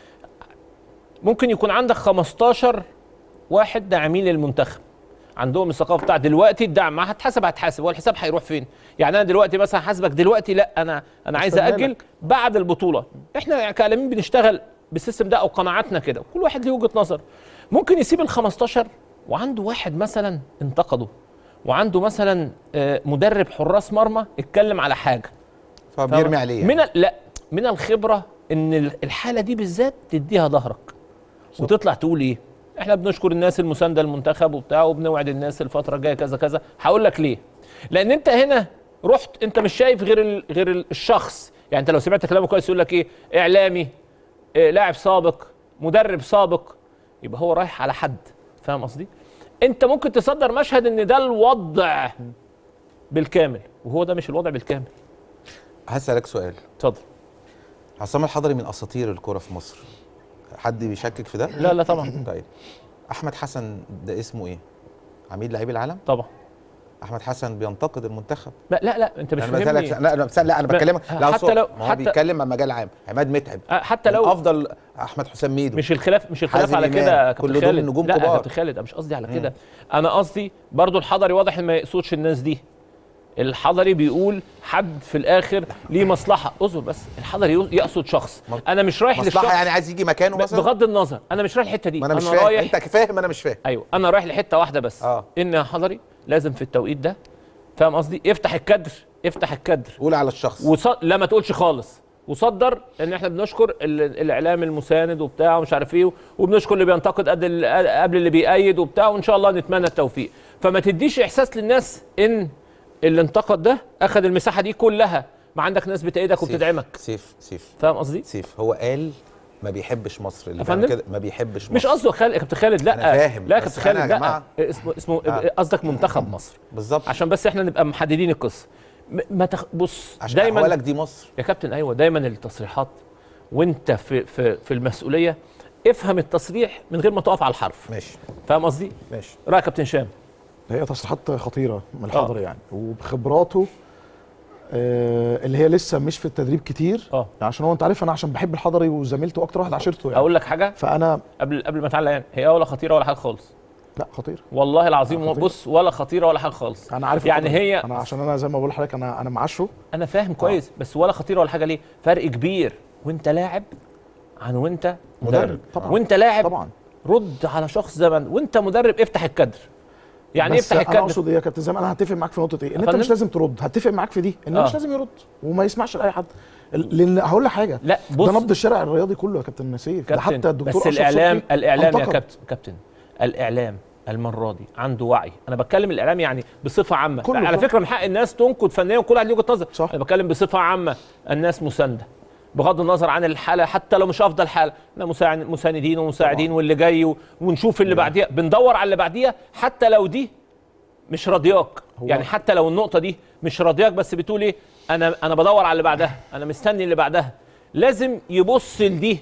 ممكن يكون عندك 15 واحد داعمين للمنتخب عندهم الثقافه بتاع دلوقتي الدعم ما هتحاسب هتحاسب هو الحساب هيروح فين يعني انا دلوقتي مثلا حاسبك دلوقتي لا انا انا عايز استنى اجل لك. بعد البطوله احنا يعني كاعلاميين بنشتغل بالسيستم ده او قناعاتنا كده كل واحد ليه وجهه نظر ممكن يسيب ال 15 وعنده واحد مثلا انتقده وعنده مثلا آه، مدرب حراس مرمى اتكلم على حاجه فبيرمي عليه يعني. من ال- لا من الخبره ان ال- الحاله دي بالذات تديها ظهرك وتطلع تقول ايه احنا بنشكر الناس المسانده للمنتخب وبتاع وبنوعد الناس الفتره الجايه كذا كذا هقول لك ليه لان انت هنا رحت انت مش شايف غير ال... غير ال- الشخص يعني انت لو سمعت كلامه كويس يقول لك ايه اعلامي إيه لاعب سابق مدرب سابق يبقى هو رايح على حد فاهم قصدي انت ممكن تصدر مشهد ان ده الوضع بالكامل وهو ده مش الوضع بالكامل هسألك سؤال اتفضل عصام الحضري من اساطير الكرة في مصر حد بيشكك في ده لا لا طبعا طيب احمد حسن ده اسمه ايه عميد لعيب العالم طبعا احمد حسن بينتقد المنتخب لا لا لا انت مش انا بسالك فاهمني لا انا بسأل لا انا لا، بكلمك لا حتى أصل لو- ما هو حتى- بيتكلم عن مجال عام عماد متعب آه، حتى لو افضل احمد حسام ميدو مش الخلاف مش الخلاف حازم على إمام، كده يا كابتن كل دول خالد نجوم لا يا كبار. كابتن خالد انا مش قصدي على كده انا قصدي برضو الحضري واضح ان ما يقصدش الناس دي الحضري بيقول حد في الاخر ليه مصلحه اصبر بس الحضري يقصد شخص م- انا مش رايح للشخص مصلحه يعني عايز يجي مكانه مثلا بغض النظر انا مش رايح الحته دي ما انا مش انا فاهم رايح انت فاهم انا مش فاهم ايوه انا رايح لحته واحده بس آه. ان يا حضري لازم في التوقيت ده فاهم قصدي افتح الكادر افتح الكادر قول على الشخص وص... لا ما تقولش خالص وصدر ان احنا بنشكر ال... الاعلام المساند وبتاع ومش عارف ايه وبنشكر اللي بينتقد قد ال... قبل اللي بيأيد وبتاع وان شاء الله نتمنى التوفيق فما تديش احساس للناس ان اللي انتقد ده اخذ المساحه دي كلها ما عندك ناس بتأيدك سيف- وبتدعمك سيف سيف فاهم قصدي سيف هو قال ما بيحبش مصر اللي يا بيعمل فندم؟ كده ما بيحبش مصر مش قصده خالد يا كابتن خالد لا أنا فاهم، لا يا بس كابتن أنا خالد يا لا جماعة- اسمه اسمه آه. قصدك منتخب مصر بالظبط عشان بس احنا نبقى محددين القصه م- ما تخ... بص عشان دايما احوالك دي مصر يا كابتن ايوه دايما التصريحات وانت في في في المسؤوليه افهم التصريح من غير ما تقف على الحرف ماشي فاهم قصدي ماشي رايك كابتن هشام هي تصريحات خطيره من الحضري يعني وبخبراته آه اللي هي لسه مش في التدريب كتير اه عشان هو انت عارف انا عشان بحب الحضري وزميلته اكتر واحد عشرته يعني اقول لك حاجه فانا قبل قبل ما تعلق يعني هي ولا خطيره ولا حاجه خالص لا خطير والله العظيم خطيرة. بص ولا خطيره ولا حاجه خالص انا عارف يعني الحضري. هي انا عشان انا زي ما بقول لحضرتك انا انا معاشره انا فاهم كويس بس ولا خطيره ولا حاجه ليه فرق كبير وانت لاعب عن وانت مدرب, مدرب، طبعا. وانت لاعب طبعا رد على شخص زمن وانت مدرب افتح الكادر يعني ايه بس افتح انا الكادر اقصد ايه يا كابتن زي ما انا هتفق معاك في نقطه ايه ان انت فندم؟ مش لازم ترد هتفق معاك في دي ان آه. مش لازم يرد وما يسمعش لاي حد لان هقول لك حاجه لا ده بص نبض الشارع الرياضي كله يا كابتن نسيف ده كابتن حتى الدكتور بس أشرف الاعلام صبحي الاعلام يا انتقد. كابتن كابتن الاعلام المره دي عنده وعي انا بتكلم الاعلام يعني بصفه عامه كله على صح. فكره من حق الناس تنقد فنيا وكل واحد ليه وجهه نظر صح. انا بتكلم بصفه عامه الناس مسانده بغض النظر عن الحاله حتى لو مش افضل حاله احنا مساعد- مساندين ومساعدين طبعا. واللي جاي و- ونشوف اللي بعديها بندور على اللي بعديها حتى لو دي مش راضياك هو- يعني حتى لو النقطه دي مش راضياك بس بتقول ايه انا انا بدور على اللي بعدها انا مستني اللي بعدها لازم يبص لدي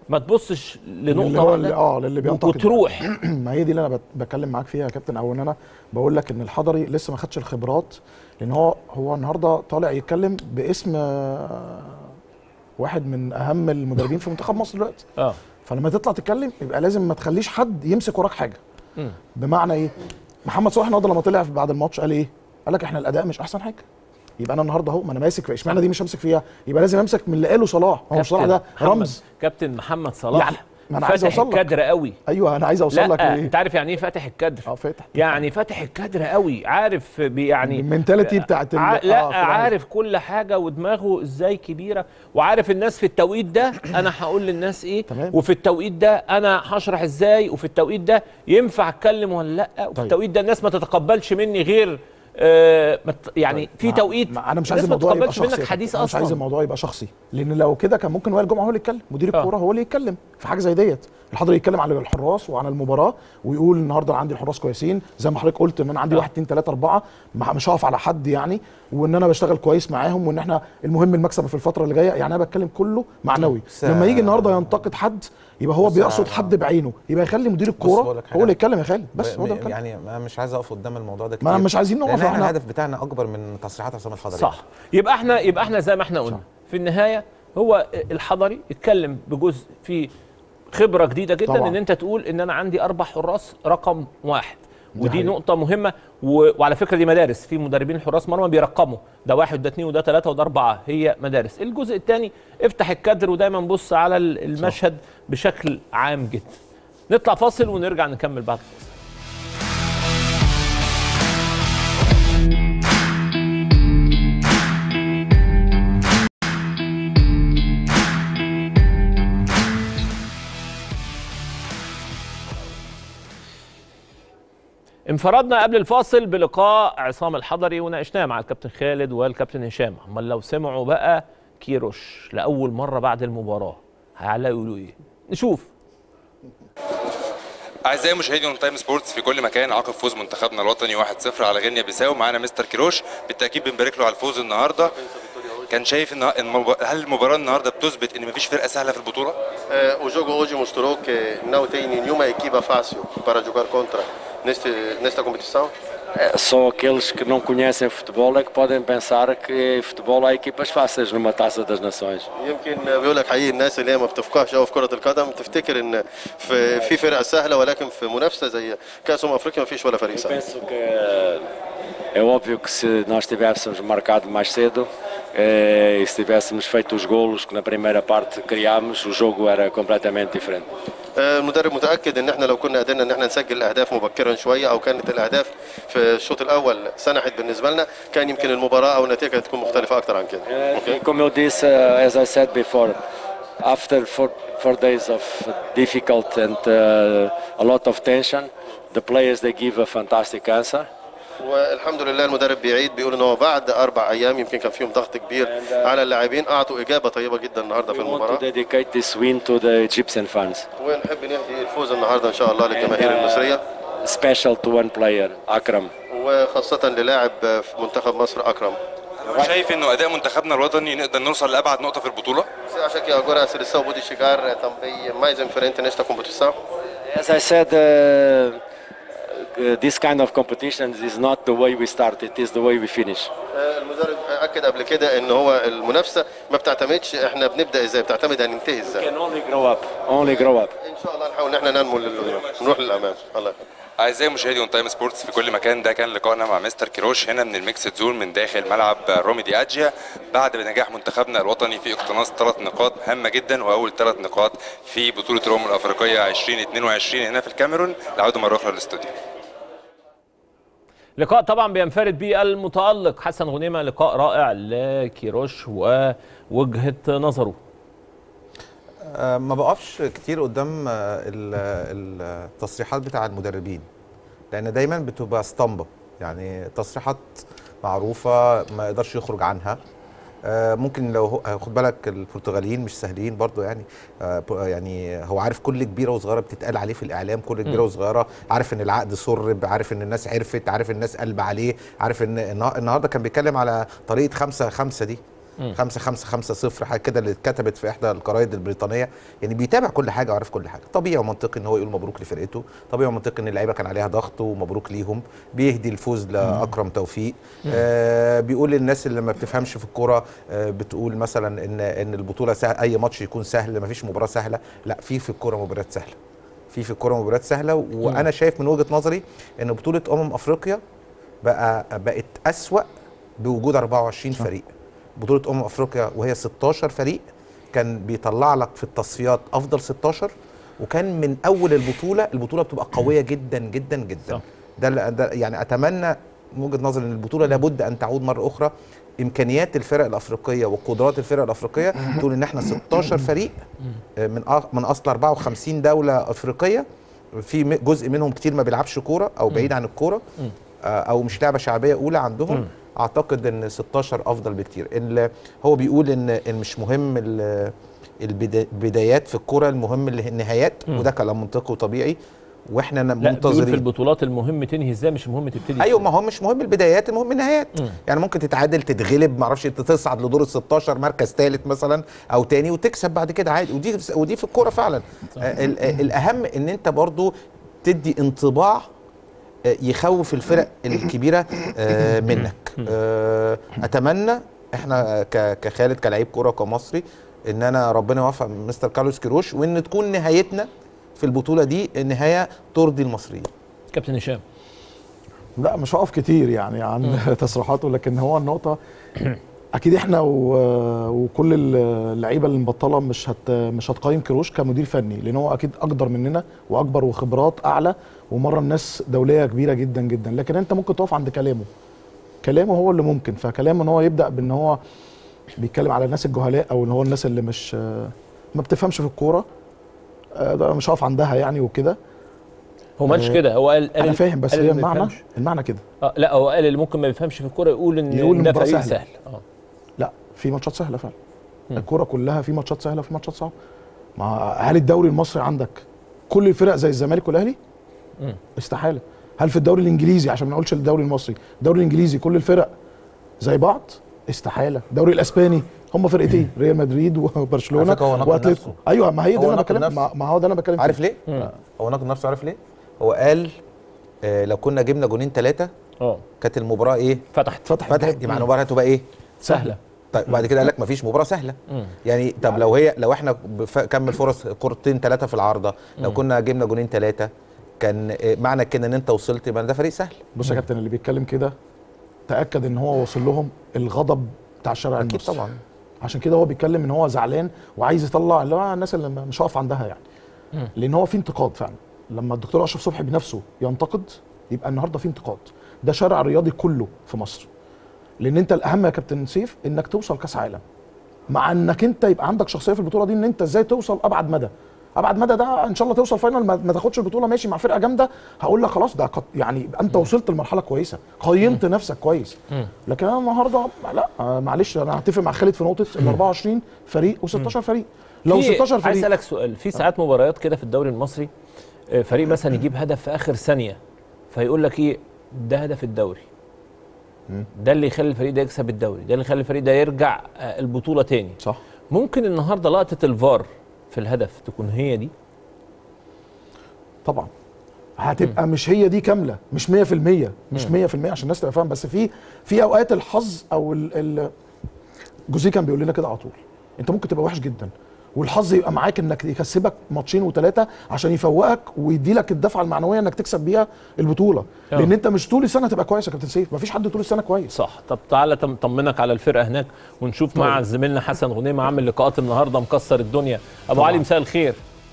ما تبصش اللي لنقطه هو اللي واحده اه اللي بينتقد وتروح ما هي دي اللي انا بت- بتكلم معاك فيها يا كابتن او ان انا بقول لك ان الحضري لسه ما خدش الخبرات لان هو هو النهارده طالع يتكلم باسم آه، واحد من اهم المدربين في منتخب مصر دلوقتي اه فلما تطلع تتكلم يبقى لازم ما تخليش حد يمسك وراك حاجه مم. بمعنى ايه محمد صلاح النهارده لما طلع بعد الماتش قال ايه قال لك احنا الاداء مش احسن حاجه يبقى انا النهارده اهو ما انا ماسك اشمعنى دي مش همسك فيها يبقى لازم امسك من اللي قاله صلاح هو مش صلاح كابتن ده محمد- رمز كابتن محمد صلاح يعني ما أنا عايز فاتح أوصل لك. الكادر قوي ايوه انا عايز اوصل لك لا ايه انت عارف يعني ايه فاتح الكادر اه فاتح يعني فاتح الكادر قوي عارف بي- يعني المنتاليتي بتاعت ال- ع... آه، لا كل حاجة. عارف كل حاجه ودماغه ازاي كبيره وعارف الناس في التوقيت ده انا هقول للناس ايه تمام. وفي التوقيت ده انا هشرح ازاي وفي التوقيت ده ينفع اتكلم ولا لا وفي طيب. التوقيت ده الناس ما تتقبلش مني غير آه ما ت- يعني في ما- توقيت ما انا مش الناس عايز ما الموضوع يبقى تتقبلش شخصي منك يا حديث كابتن. أنا مش عايز اصلا الموضوع يبقى شخصي لان لو كده كان ممكن وائل جمعه هو اللي يتكلم مدير آه. الكوره هو اللي يتكلم في حاجه زي ديت الحضر يتكلم على الحراس وعن المباراه ويقول النهارده أنا عندي الحراس كويسين زي ما حضرتك قلت ان انا عندي آه. واحد اتنين تلاته اربعه ما- مش هقف على حد يعني وان انا بشتغل كويس معاهم وان احنا المهم المكسب في الفتره اللي جايه يعني انا بتكلم كله معنوي بس- لما يجي النهارده ينتقد حد يبقى هو بس- بيقصد حد بعينه يبقى يخلي مدير بقول الكوره لك حاجة. هو اللي يتكلم يا خالد بس ب- هو ده م- الكلام. يعني انا مش عايز اقف قدام الموضوع ده ما أنا كتير. مش عايزين نقف، لان احنا إحنا- الهدف بتاعنا اكبر من تصريحات عصام الحضري صح يبقى احنا يبقى احنا زي ما احنا قلنا في النهايه هو الحضري اتكلم بجزء في خبره جديده جدا طبعاً. ان انت تقول ان انا عندي اربع حراس رقم واحد دي ودي حقيقة. نقطة مهمة و... وعلى فكرة دي مدارس في مدربين حراس مرمى بيرقموا ده واحد وده اثنين وده ثلاثة وده أربعة هي مدارس الجزء الثاني افتح الكادر ودايما بص على ال- المشهد بشكل عام جدا نطلع فاصل ونرجع نكمل بعد الفاصل انفردنا قبل الفاصل بلقاء عصام الحضري وناقشناه مع الكابتن خالد والكابتن هشام امال لو سمعوا بقى كيروش لاول مره بعد المباراه هيعلقوا يقولوا ايه نشوف اعزائي مشاهدي اون تايم سبورتس في كل مكان عقب فوز منتخبنا الوطني 1-0 على غينيا بيساو معانا مستر كيروش بالتاكيد بنبارك له على الفوز النهارده كان شايف ان المب- هل المباراه النهارده بتثبت ان مفيش فرقه سهله في البطوله؟ Eh, o jogo hoje mostrou que não tem nenhuma equipa fácil para jogar contra neste, nesta competição. Só aqueles que não conhecem futebol é que podem pensar que futebol há equipas fáceis numa taça das nações. يمكن بيقول لك حقيقي الناس اللي هي ما بتفقهش قوي في كره القدم تفتكر ان في في فرقه سهله ولكن في منافسه زي كاس امم افريقيا ما فيش ولا فريق سهل. Penso que é óbvio que se nós tivéssemos marcado mais cedo eh, e se tivéssemos feito os golos que na primeira parte criámos, o jogo era completamente diferente. آه، المدرب متاكد ان احنا لو كنا قدرنا ان احنا نسجل الاهداف مبكرا شويه او كانت الاهداف في الشوط الاول سنحت بالنسبه لنا كان يمكن المباراه او النتيجه تكون مختلفه اكثر عن كده. E como eu disse, uh, as I said before, after four, four days of difficult and uh, a lot of tension, the players they give a fantastic answer. والحمد لله المدرب بيعيد بيقول ان هو بعد اربع ايام يمكن كان فيهم ضغط كبير على اللاعبين اعطوا اجابه طيبه جدا النهارده في We want to المباراه dedicate this win to the Egyptian fans, ونحب نهدي الفوز النهارده ان شاء الله للجماهير المصريه special to one player, Akram. وخاصه للاعب في منتخب مصر اكرم شايف انه اداء منتخبنا الوطني نقدر نوصل lابعد نقطه في البطوله؟ Você acha que agora a seleção pode chegar eh, também mais em frente nesta competição? As I said, uh, uh, this kind of competitions is not the way we start, it is the way we finish. آه، المدرب اكد قبل كده ان هو المنافسه ما بتعتمدش احنا بنبدا ازاي بتعتمد هننتهي We ازاي can only grow up, only grow up. ان شاء الله نحاول ان احنا ننمو لل- نروح للامام الله يخليك اعزائي مشاهدي اون تايم سبورتس في كل مكان ده كان لقائنا مع مستر كيروش هنا من الميكس زون من داخل ملعب رومي دي اجيا بعد نجاح منتخبنا الوطني في اقتناص ثلاث نقاط هامه جدا واول ثلاث نقاط في بطوله روم الافريقيه 2022 هنا في الكاميرون العوده مره اخرى للاستوديو لقاء طبعا بينفرد به المتألق حسن غنيمة لقاء رائع لكيروش ووجهة نظره آه، ما بقفش كتير قدام آه، ال- ال- التصريحات بتاع المدربين لان دايما بتبقى اسطمبه يعني تصريحات معروفه ما يقدرش يخرج عنها آه، ممكن لو هو- خد بالك البرتغاليين مش سهلين برضو يعني آه، ب- يعني هو عارف كل كبيره وصغيره بتتقال عليه في الاعلام كل كبيره وصغيره عارف ان العقد سرب عارف ان الناس عرفت عارف الناس قلب عليه عارف ان النها- النهارده كان بيتكلم على طريقه خمسة خمسة دي 5 5 5 0 حاجه كده اللي اتكتبت في احدى الجرايد البريطانيه يعني بيتابع كل حاجه وعارف كل حاجه طبيعي ومنطقي ان هو يقول مبروك لفرقته طبيعي ومنطقي ان اللعيبه كان عليها ضغط ومبروك ليهم بيهدي الفوز لاكرم توفيق آه بيقول للناس اللي ما بتفهمش في الكوره آه بتقول مثلا ان ان البطوله سهل اي ماتش يكون سهل ما فيش مباراه سهله لا في في الكوره مباريات سهله في في الكوره مباريات سهله وانا شايف من وجهه نظري ان بطوله امم افريقيا بقى بقت اسوا بوجود 24 فريق بطوله امم افريقيا وهي 16 فريق كان بيطلع لك في التصفيات افضل 16 وكان من اول البطوله البطوله بتبقى قويه جدا جدا جدا صح. ده, اللي- ده يعني اتمنى من وجهه نظري ان البطوله لابد ان تعود مره اخرى امكانيات الفرق الافريقيه وقدرات الفرق الافريقيه تقول ان احنا 16 فريق آه، من أ- من اصل 54 دوله افريقيه في م- جزء منهم كتير ما بيلعبش كوره او بعيد عن الكوره آه، او مش لعبه شعبيه اولى عندهم اعتقد ان 16 افضل بكتير ال- هو بيقول ان إن مش مهم ال- البدا- البدايات في الكوره المهم اللي هي النهايات وده كلام منطقي وطبيعي واحنا لا بيقول في منتظرين البطولات المهم تنهي ازاي مش المهم تبتدي ايوه إزاي. ما هو مش مهم البدايات المهم النهايات مم. يعني ممكن تتعادل تتغلب ما اعرفش انت تصعد لدور ال 16 مركز ثالث مثلا او تاني وتكسب بعد كده عادي ودي ودي في الكوره فعلا آه ال- آه، الاهم ان انت برضو تدي انطباع آه، يخوف الفرق الكبيره آه، منك آه، اتمنى احنا ك- كخالد كلاعب كوره كمصري ان انا ربنا يوفق مستر كارلوس كيروش وان تكون نهايتنا في البطوله دي نهايه ترضي المصريين كابتن هشام لا مش هقف كتير يعني عن تصريحاته لكن هو النقطه اكيد احنا و- وكل اللعيبه اللي مبطله مش هت مش هتقيم كروش كمدير فني لان هو اكيد اقدر مننا واكبر وخبرات اعلى ومره الناس دوليه كبيره جدا جدا لكن انت ممكن تقف عند كلامه كلامه هو اللي ممكن فكلامه ان هو يبدا بان هو بيتكلم على الناس الجهلاء او اللي هو الناس اللي مش ما بتفهمش في الكوره آه، ده مش هقف عندها يعني وكده هو ما قالش آه، كده هو قال قال انا فاهم بس قال هي اللي ما المعنى بيفهمش. المعنى كده آه لا هو قال اللي ممكن ما بيفهمش في الكوره يقول ان يقول إن ده المباراة فريق سهلة. سهل اه لا في ماتشات سهله فعلا مم. الكوره كلها في ماتشات سهله وفي ماتشات صعبه ما هل الدوري المصري عندك كل الفرق زي الزمالك والاهلي مم. استحاله هل في الدوري الانجليزي عشان ما نقولش الدوري المصري الدوري الانجليزي كل الفرق زي بعض استحاله الدوري الاسباني هم فرقتين ريال مدريد وبرشلونه على فكرة هو نقد واتلتيكو نفسه. ايوه ما هي هو دي اللي انا نقد بتكلم نفسه. ما ما هو ده انا بتكلم عارف فيه. ليه؟ مم. هو ناقد نفسه عارف ليه؟ هو قال آه لو كنا جبنا جونين ثلاثه اه كانت المباراه ايه؟ فتحت فتح فتحت يبقى المباراه هتبقى ايه؟ سهله طيب بعد كده قال لك مفيش مباراه سهله مم. يعني طب لو هي لو احنا بف- كمل فرص كورتين ثلاثه في العارضه لو كنا جبنا جونين ثلاثه كان آه، معنى كده ان انت وصلت يبقى ده فريق سهل بص يا كابتن اللي بيتكلم كده تاكد ان هو واصل لهم الغضب بتاع الشارع اكيد المصري طبعا عشان كده هو بيتكلم ان هو زعلان وعايز يطلع اللي هو الناس اللي مش هقف عندها يعني مم. لان هو في انتقاد فعلا لما الدكتور اشرف صبحي بنفسه ينتقد يبقى النهارده في انتقاد ده شارع الرياضي كله في مصر لان انت الاهم يا كابتن سيف انك توصل كاس عالم مع انك انت يبقى عندك شخصيه في البطوله دي ان انت ازاي توصل ابعد مدى ابعد مدى ده ان شاء الله توصل فاينل ما, ما تاخدش البطوله ماشي مع فرقه جامده هقول لك خلاص ده قط- يعني يبقى انت وصلت لمرحله كويسه قيمت نفسك كويس مم. لكن انا النهارده لا آه، معلش انا هتفق مع خالد في نقطه ال 24 فريق و16 فريق لو في- 16 عايز فريق اسالك سؤال في ساعات مباريات كده في الدوري المصري آه، فريق مثلا يجيب هدف في اخر ثانيه فيقول لك ايه ده هدف الدوري ده اللي يخلي الفريق ده يكسب الدوري ده اللي يخلي الفريق ده يرجع آه، البطوله تاني صح ممكن النهارده لقطه الفار في الهدف تكون هي دي طبعا هتبقى مش هي دي كامله مش 100% مش 100% عشان الناس تبقى فاهم بس في في اوقات الحظ او ال ال جوزيه كان بيقول لنا كده على طول انت ممكن تبقى وحش جدا والحظ يبقى معاك انك يكسبك ماتشين وثلاثه عشان يفوقك ويدي لك الدفعه المعنويه انك تكسب بيها البطوله آه. لان انت مش طول السنه تبقى كويس يا كابتن سيف مفيش حد طول السنه كويس صح طب تعالى تم- طمنك على الفرقه هناك ونشوف مع طيب. زميلنا حسن غنيمه عامل لقاءات النهارده مكسر الدنيا ابو طبعا. علي مساء الخير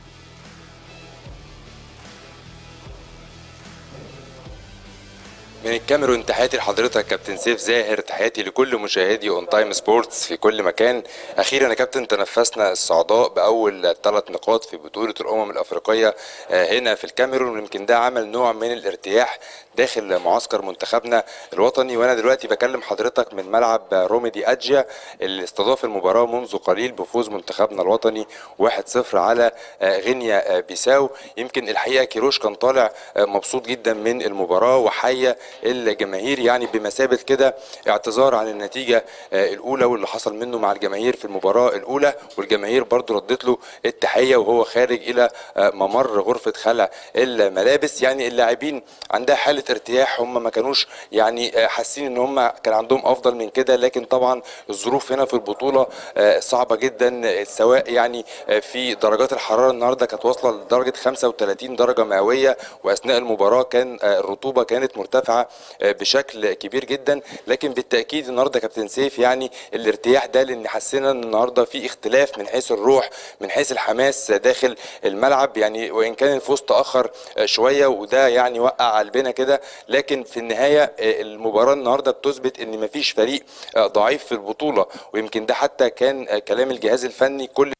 من الكاميرون تحياتي لحضرتك كابتن سيف زاهر تحياتي لكل مشاهدي اون تايم سبورتس في كل مكان اخيرا يا كابتن تنفسنا الصعداء باول ثلاث نقاط في بطوله الامم الافريقيه آه، هنا في الكاميرون ويمكن ده عمل نوع من الارتياح داخل معسكر منتخبنا الوطني وانا دلوقتي بكلم حضرتك من ملعب روميدي ادجيا اللي استضاف المباراه منذ قليل بفوز منتخبنا الوطني 1-0 على آه، غينيا آه، بيساو يمكن الحقيقه كيروش كان طالع آه، مبسوط جدا من المباراه وحيا الجماهير يعني بمثابه كده اعتذار عن النتيجه آه، الاولى واللي حصل منه مع الجماهير في المباراه الاولى والجماهير برضو ردت له التحيه وهو خارج الى آه، ممر غرفه خلع الملابس يعني اللاعبين عندها حاله ارتياح هم ما كانوش يعني آه، حاسين ان هم كان عندهم افضل من كده لكن طبعا الظروف هنا في البطوله آه، صعبه جدا آه، سواء يعني آه، في درجات الحراره النهارده كانت واصله لدرجه 35 درجه مئويه واثناء المباراه كان آه، الرطوبه كانت مرتفعه آه، بشكل كبير جدا لكن بالتاكيد النهارده كابتن سيف يعني الارتياح ده لان حسينا ان النهارده في اختلاف من حيث الروح من حيث الحماس داخل الملعب يعني وان كان الفوز تاخر آه، شويه وده يعني وقع قلبنا كده لكن في النهايه آه، المباراه النهارده بتثبت ان مفيش فريق آه، ضعيف في البطوله ويمكن ده حتى كان آه، كلام الجهاز الفني كل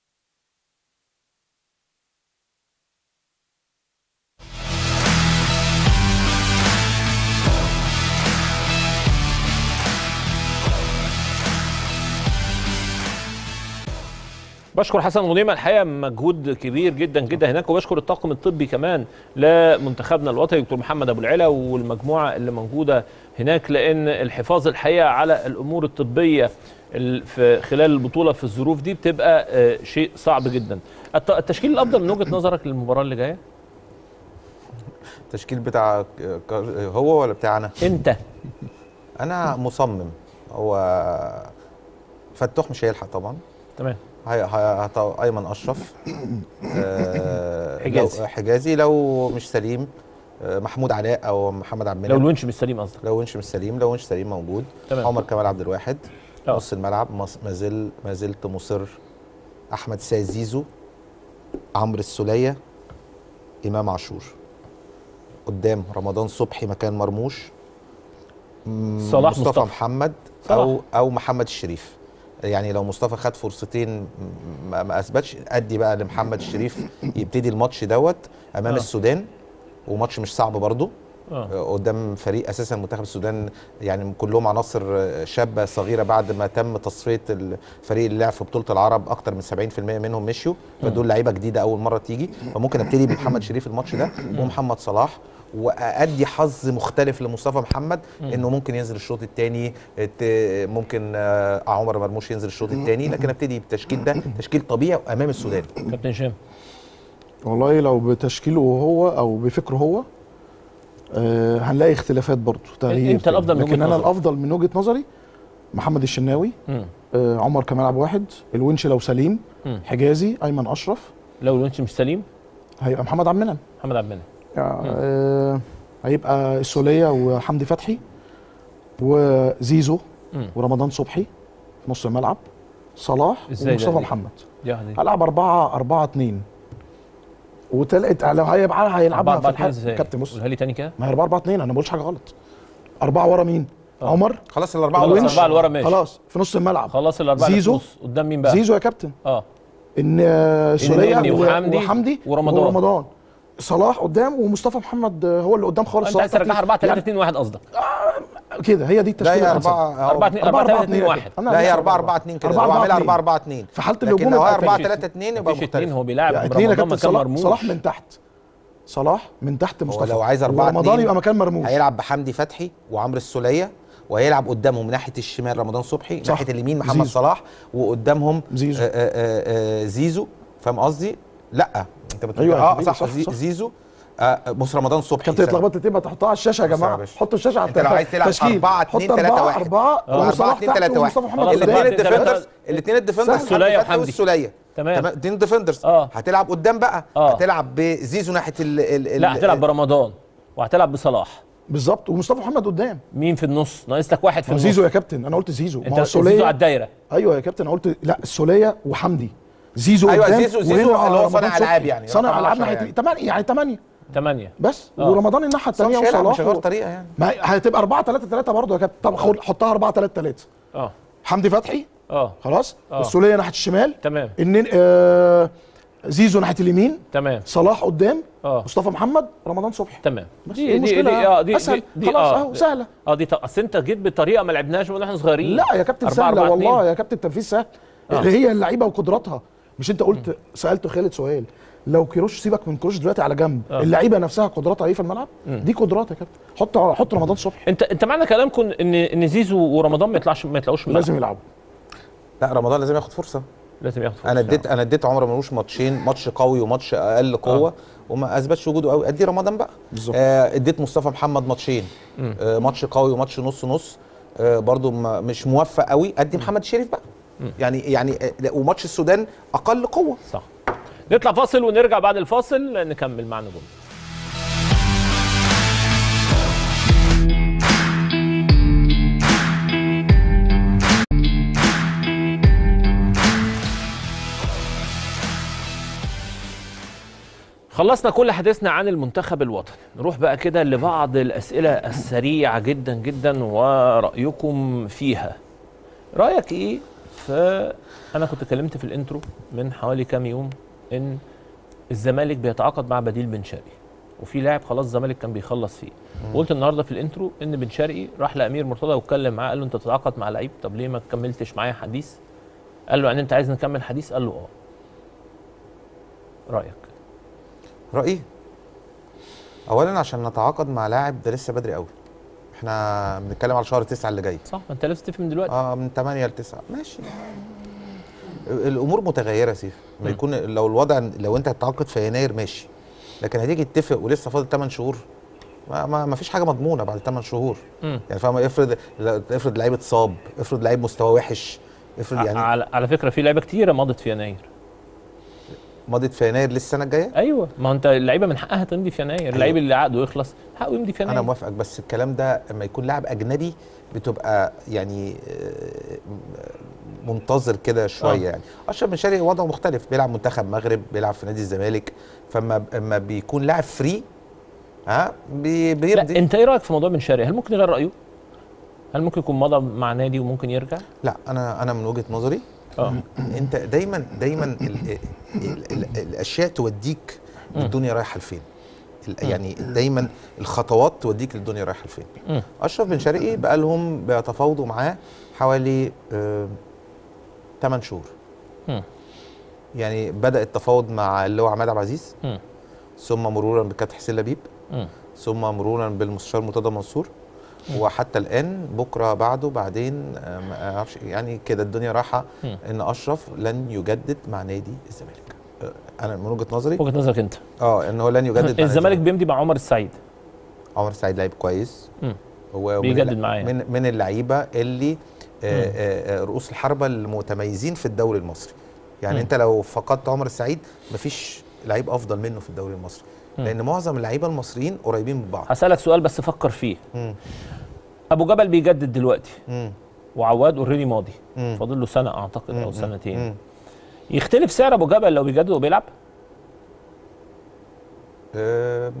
بشكر حسن غنيمه الحقيقه مجهود كبير جدا جدا هناك وبشكر الطاقم الطبي كمان لمنتخبنا الوطني دكتور محمد ابو العلا والمجموعه اللي موجوده هناك لان الحفاظ الحقيقه على الامور الطبيه ال- في خلال البطوله في الظروف دي بتبقى آه، شيء صعب جدا الت- التشكيل الافضل من وجهه نظرك للمباراه اللي جايه التشكيل بتاع ك- هو ولا بتاعنا انت انا مصمم هو فتوح مش هيلحق طبعا تمام هي هي هت- ايمن اشرف آه، حجازي. لو حجازي لو مش سليم آه، محمود علاء او محمد عبد لو المنعم الونش مش سليم قصدك لو ونش مش سليم لو ونش سليم موجود تمام. عمر كمال عبد الواحد آه. نص الملعب مص- ما زل ما زلت مصر احمد سيد زيزو عمرو السوليه امام عاشور قدام رمضان صبحي مكان مرموش مم، صلاح مصطفى, مصطفى. محمد صلاح. او او محمد الشريف يعني لو مصطفى خد فرصتين م- ما, ما اثبتش ادي بقى لمحمد الشريف يبتدي الماتش دوت امام آه. السودان وماتش مش صعب برضه اه قدام فريق اساسا منتخب السودان يعني كلهم عناصر شابه صغيره بعد ما تم تصفيه الفريق اللي لعب في بطوله العرب اكتر من 70% منهم مشيوا فدول لعيبه جديده اول مره تيجي فممكن ابتدي بمحمد شريف الماتش ده ومحمد صلاح وادي حظ مختلف لمصطفى محمد انه ممكن ينزل الشوط الثاني ممكن آه، عمر مرموش ينزل الشوط الثاني لكن ابتدي بالتشكيل ده تشكيل طبيعي امام السودان كابتن هشام والله لو بتشكيله هو او بفكره هو آه هنلاقي اختلافات برضه تغيير أنت الأفضل من لكن وجهة انا نظرك. الافضل من وجهه نظري محمد الشناوي مم. آه عمر كمال عبد واحد الونش لو سليم مم. حجازي ايمن اشرف لو الونش مش سليم هيبقى محمد عبد المنعم محمد عبد المنعم آه هيبقى السوليه وحمدي فتحي وزيزو مم. ورمضان صبحي في نص الملعب صلاح إزاي ده؟ ومصطفى محمد يعني هلعب 4 4 2 وتلقت لو هيبقى هيلعبها في الحال ازاي كابتن بص قولها لي تاني كده ما هي 4 4 2 انا ما بقولش حاجه غلط أربعة ورا مين؟ آه. عمر خلاص الاربعه خلاص ونش. الاربعه اللي ورا ماشي خلاص في نص الملعب خلاص الاربعه اللي في زيزو. النص. قدام مين بقى زيزو يا كابتن اه ان آه، سوليه النني و- وحمدي وحمدي ورمضان. ورمضان صلاح قدام ومصطفى محمد آه، هو اللي قدام خالص انت صلاح عايز ترجعها 4 3 يعني 2 1 قصدك كده هي دي لا التشكيله هي الأنسب. 4 4 2 4 3 2 1 أنا لا هي لسه 4 4 2 كده 4 هو عاملها 4 4 4 2 في حاله لكن الهجوم لو هي يبقى 4 مفيش- 3 2 يبقى مفيش اثنين مختلف هو بيلعب يعني اتنين يا رمضان كابتن مكان صلاح مرموش صلاح من تحت صلاح من تحت مصطفى لو عايز 4 ورمضان 2 يبقى مكان مرموش هيلعب بحمدي فتحي وعمرو السوليه وهيلعب قدامهم ناحيه الشمال رمضان صبحي صح. ناحيه اليمين محمد زيزو. صلاح وقدامهم زيزو. آه آه آه آه زيزو فاهم قصدي؟ لا انت بتقول أيوة يا اه حبيبي، صح, صح، زي صح. زيزو آه بص رمضان صبحي كابتن اتلخبطت تبقى تحطها على الشاشه يا بص يا جماعه باشا. حطوا الشاشه على انت لو عايز تلعب التشكيل. 4 2 حط 3 4 1 4 4 وصلاح 2 تحت 3 1 ومصطفى محمد خلاص، قدام. الأربعة الاثنين اتنين، تلاتة. الديفندرز الاثنين الديفندرز سهل. سولية حمدي فتحي وحمدي. والسوليه تمام اثنين ديفندرز اه. هتلعب قدام بقى اه. هتلعب بزيزو ناحيه ال ال ال- لا هتلعب برمضان وهتلعب بصلاح بالظبط ومصطفى محمد قدام مين في النص ناقص لك واحد في ما النص زيزو يا كابتن انا قلت زيزو ما انت هو زيزو على السوليه الدايره ايوه يا كابتن انا قلت لا السوليه وحمدي زيزو ايوه، قدام زيزو- زيزو وهنا اللي هو رمضان صانع ألعاب صبحي. يعني، صانع رقم العاب 10 ناحيه يعني. 8 يعني 8 8 بس اه. ورمضان الناحيه بس هو الثانيه مش هيلعب، وصلاح مش هيغير و- طريقه يعني ما هي- هتبقى 4 3 3 برضه يا كابتن طب خد- حطها 4 3 3 اه حمدي فتحي اه خلاص اه. السوليه ناحيه الشمال تمام النن آه زيزو ناحيه اليمين تمام صلاح قدام اه مصطفى محمد رمضان صبحي تمام بس دي إيه دي دي المشكلة؟ اه دي أسهل. دي- دي خلاص اه أهو، سهلة. اه دي ط- اصل انت جيت بطريقه ما لعبناش واحنا صغيرين لا يا كابتن أربعة، سهله أربعة، والله اتنين. يا كابتن التنفيذ سهل آه. اللي هي اللعيبه وقدراتها مش انت قلت سالت خالد سؤال لو كيروش سيبك من كيروش دلوقتي على جنب آه. اللعيبه نفسها قدراتها ايه في الملعب دي قدرات يا كابتن حط حط رمضان صبحي انت انت معنى كلامكم ان ان زيزو ورمضان ما يطلعش ما يطلعوش من لازم الملعب. يلعبوا لا رمضان لازم ياخد فرصه لازم ياخد فرصة. انا اديت انا اديت عمر مرموش ماتشين ماتش قوي وماتش اقل قوه وما اثبتش وجوده قوي ادي رمضان بقى بالظبط. آه اديت مصطفى محمد ماتشين آه ماتش قوي وماتش نص نص آه برضو ما مش موفق قوي ادي محمد شريف بقى يعني يعني آه، لا، وماتش السودان اقل قوه صح نطلع فاصل ونرجع بعد الفاصل نكمل مع نجوم خلصنا كل حديثنا عن المنتخب الوطني نروح بقى كده لبعض الأسئلة السريعة جدا جدا ورأيكم فيها رأيك إيه في أنا كنت اتكلمت في الانترو من حوالي كام يوم إن الزمالك بيتعاقد مع بديل بن شرقي وفي لاعب خلاص الزمالك كان بيخلص فيه وقلت النهارده في الانترو ان بن شرقي راح لامير مرتضى واتكلم معاه قال له انت تتعاقد مع لعيب طب ليه ما كملتش معايا حديث قال له يعني انت عايز نكمل حديث قال له اه رايك رايي اولا عشان نتعاقد مع لاعب ده لسه بدري قوي احنا بنتكلم على شهر تسعة اللي جاي صح ما انت لازم تفهم دلوقتي اه من 8 ل 9 ماشي الامور متغيره يا سيف ما يكون لو الوضع لو انت هتتعاقد في يناير ماشي لكن هتيجي تتفق ولسه فاضل 8 شهور ما, ما, ما فيش حاجه مضمونه بعد 8 شهور مم. يعني فاهم افرض افرض لعيب اتصاب افرض لعيب مستواه وحش افرض يعني على, على فكره في لعيبه كتيره مضت في يناير مضت في يناير للسنه الجايه ايوه ما انت اللعيبه من حقها تمضي في يناير اللعيب اللي عقده يخلص حقه يمضي في يناير انا موافقك بس الكلام ده لما يكون لاعب اجنبي بتبقى يعني آه، منتظر كده شويه آه. يعني اشرف بن شرقي وضعه مختلف بيلعب منتخب مغرب بيلعب في نادي الزمالك فما اما بيكون لاعب فري ها بي لا بيرضي انت ايه رايك في موضوع بن شرقي هل ممكن يغير رايه هل ممكن يكون مضى مع نادي وممكن يرجع لا انا انا من وجهه نظري اه انت دايما دايما ال ال ال الاشياء توديك الدنيا رايحه لفين ال- يعني دايما الخطوات توديك للدنيا رايحه لفين مم. اشرف بن شرقي بقى لهم بيتفاوضوا معاه حوالي 8 شهور مم. يعني بدا التفاوض مع اللي هو عماد عبد العزيز مم. ثم مرورا بالكابتن حسين لبيب مم. ثم مرورا بالمستشار مرتضى منصور وحتى الان بكره بعده بعدين آه، ما اعرفش يعني كده الدنيا رايحه مم. ان اشرف لن يجدد مع نادي الزمالك آه، انا من وجهه نظري وجهه نظرك انت اه ان هو لن يجدد مع الزمالك بيمضي مع عمر السعيد عمر سعيد لعيب كويس مم. هو ومن بيجدد الل- معاه. من من اللعيبه اللي آه، آه، آه، رؤوس الحربه المتميزين في الدوري المصري يعني مم. انت لو فقدت عمر السعيد مفيش لعيب افضل منه في الدوري المصري مم. لان معظم اللعيبه المصريين قريبين من بعض هسالك سؤال بس فكر فيه مم. ابو جبل بيجدد دلوقتي مم. وعواد اوريدي ماضي مم. فاضل له سنه اعتقد مم. او سنتين مم. يختلف سعر ابو جبل لو بيجدد وبيلعب آم،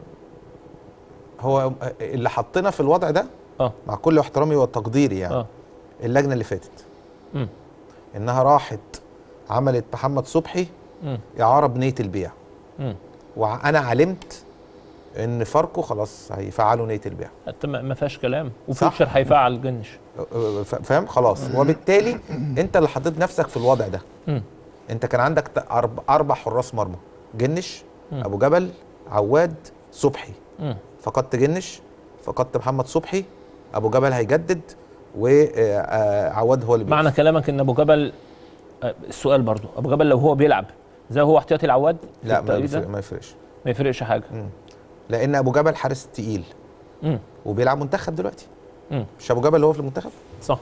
هو اللي حطينا في الوضع ده اه مع كل احترامي وتقديري يعني اه اللجنه اللي فاتت مم. انها راحت عملت محمد صبحي مم. اعاره بنيه البيع مم. وانا علمت ان فاركو خلاص هيفعلوا نيه البيع انت ما ما فيهاش كلام صح. وفيوتشر هيفعل جنش ف- فاهم خلاص وبالتالي انت اللي حطيت نفسك في الوضع ده مم. انت كان عندك ت- أرب- اربع حراس مرمى جنش مم. ابو جبل عواد صبحي مم. فقدت جنش فقدت محمد صبحي ابو جبل هيجدد وعواد هو اللي معنى كلامك ان ابو جبل آه، السؤال برضو ابو جبل لو هو بيلعب زي هو احتياطي العواد في لا ما, التوقيت يفرق ده ما يفرقش ما يفرقش حاجه لان ابو جبل حارس تقيل مم. وبيلعب منتخب دلوقتي مم. مش ابو جبل اللي هو في المنتخب صح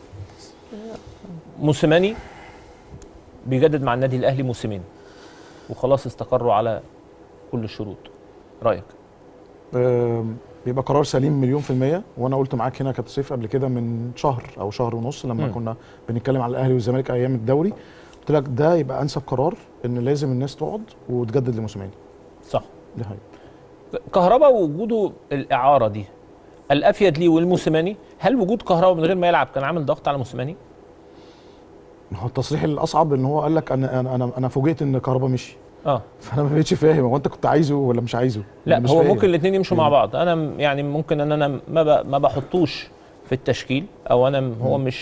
موسيماني بيجدد مع النادي الاهلي موسمين وخلاص استقروا على كل الشروط رايك آم، بيبقى قرار سليم مليون في المية وانا قلت معاك هنا كابتن سيف قبل كده من شهر او شهر ونص لما مم. كنا بنتكلم على الاهلي والزمالك ايام الدوري قلت لك ده يبقى انسب قرار ان لازم الناس تقعد وتجدد لموسيماني صح دي حقيقة كهربا وجوده الاعاره دي الافيد ليه والموسيماني هل وجود كهربا من غير ما يلعب كان عامل ضغط على موسيماني ما هو التصريح الاصعب ان هو قال لك انا انا انا, أنا فوجئت ان كهربا مشي اه فانا ما بقتش فاهم هو انت كنت عايزه ولا مش عايزه لا أنا مش هو فاهم. ممكن الاثنين يمشوا مع بعض انا م- يعني ممكن ان انا ما ب- ما بحطوش في التشكيل او انا م- هو مش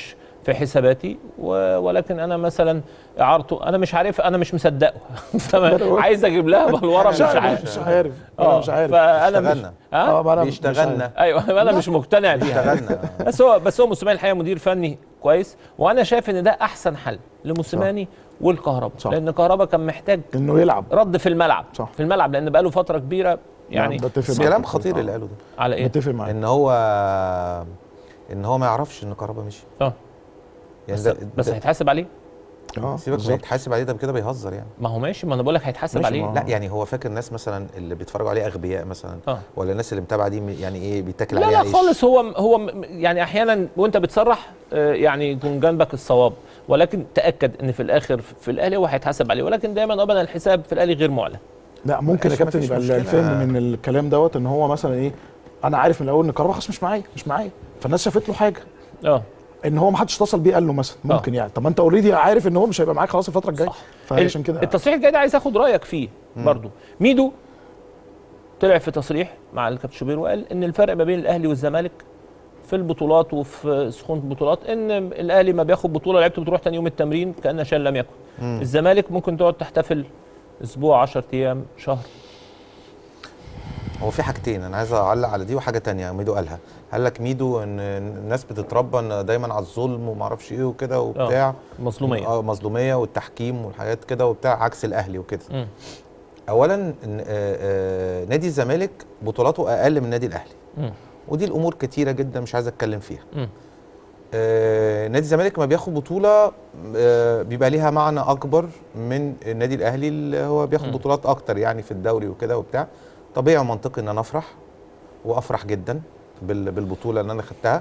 في حساباتي و- ولكن انا مثلا اعارته انا مش عارف انا مش مصدقه فأنا عايز اجيب لها بلوره مش مش عارف عارف مش عارف انا اه مش عارف فانا مش اشتغلنا. اه اه ما أنا مش بيشتغلنا ايوه انا مش مقتنع بيها اشتغلنا بس هو بس هو موسيماني الحقيقه مدير فني كويس وانا شايف ان ده احسن حل لموسيماني والكهرباء صح. لان كهرباء كان محتاج انه يلعب رد في الملعب صح. في الملعب لان بقاله فتره كبيره يعني نعم، بتفق بس معاك. كلام خطير اللي قاله ده على ايه بتفق معاك ان هو ان هو ما يعرفش ان كهربا مشي اه يعني بس, ده بس ده- هيتحاسب عليه اه سيبك بالظبط. يتحاسب عليه ده كده بيهزر يعني ما هو ماشي ما انا بقول لك هيتحاسب ماشي، عليه ما- لا يعني هو فاكر الناس مثلا اللي بيتفرجوا عليه اغبياء مثلا اه ولا الناس اللي متابعه دي م- يعني ايه بيتاكل لا عليها لا عيش خالص هو هو م- يعني احيانا وانت بتصرح آه، يعني يكون جنبك الصواب ولكن تاكد ان في الاخر في الاهلي هو هيتحاسب عليه ولكن دايما ابدا الحساب في الاهلي غير معلن لا ممكن يا ماشي، كابتن مفيش يبقى مشكلة. الفهم من الكلام دوت ان هو مثلا ايه انا عارف من الاول ان كهربا خلاص مش معايا مش معايا فالناس شافت له حاجه اه ان هو ما حدش اتصل بيه قال له مثلا ممكن يعني طب ما انت اوريدي عارف ان هو مش هيبقى معاك خلاص الفتره الجايه صح. فعشان كده التصريح الجاي ده عايز اخد رايك فيه برضو ميدو طلع في تصريح مع الكابتن شوبير وقال ان الفرق ما بين الاهلي والزمالك في البطولات وفي سخونه البطولات ان الاهلي ما بياخد بطوله لعيبته بتروح تاني يوم التمرين كان شيء لم يكن الزمالك ممكن تقعد تحتفل اسبوع 10 ايام شهر هو في حاجتين انا عايز اعلق على دي وحاجه تانية ميدو قالها قال لك ميدو ان الناس بتتربى ان دايما على الظلم وما اعرفش ايه وكده وبتاع مظلوميه اه مظلوميه والتحكيم والحاجات كده وبتاع عكس الاهلي وكده مم. اولا إن، آه، آه، نادي الزمالك بطولاته اقل من نادي الاهلي مم. ودي الامور كتيره جدا مش عايز اتكلم فيها مم. آه، نادي الزمالك ما بياخد بطوله آه، بيبقى ليها معنى اكبر من النادي الاهلي اللي هو بياخد مم. بطولات اكتر يعني في الدوري وكده وبتاع طبيعي ومنطقي ان انا افرح وافرح جدا بال- بالبطوله اللي انا خدتها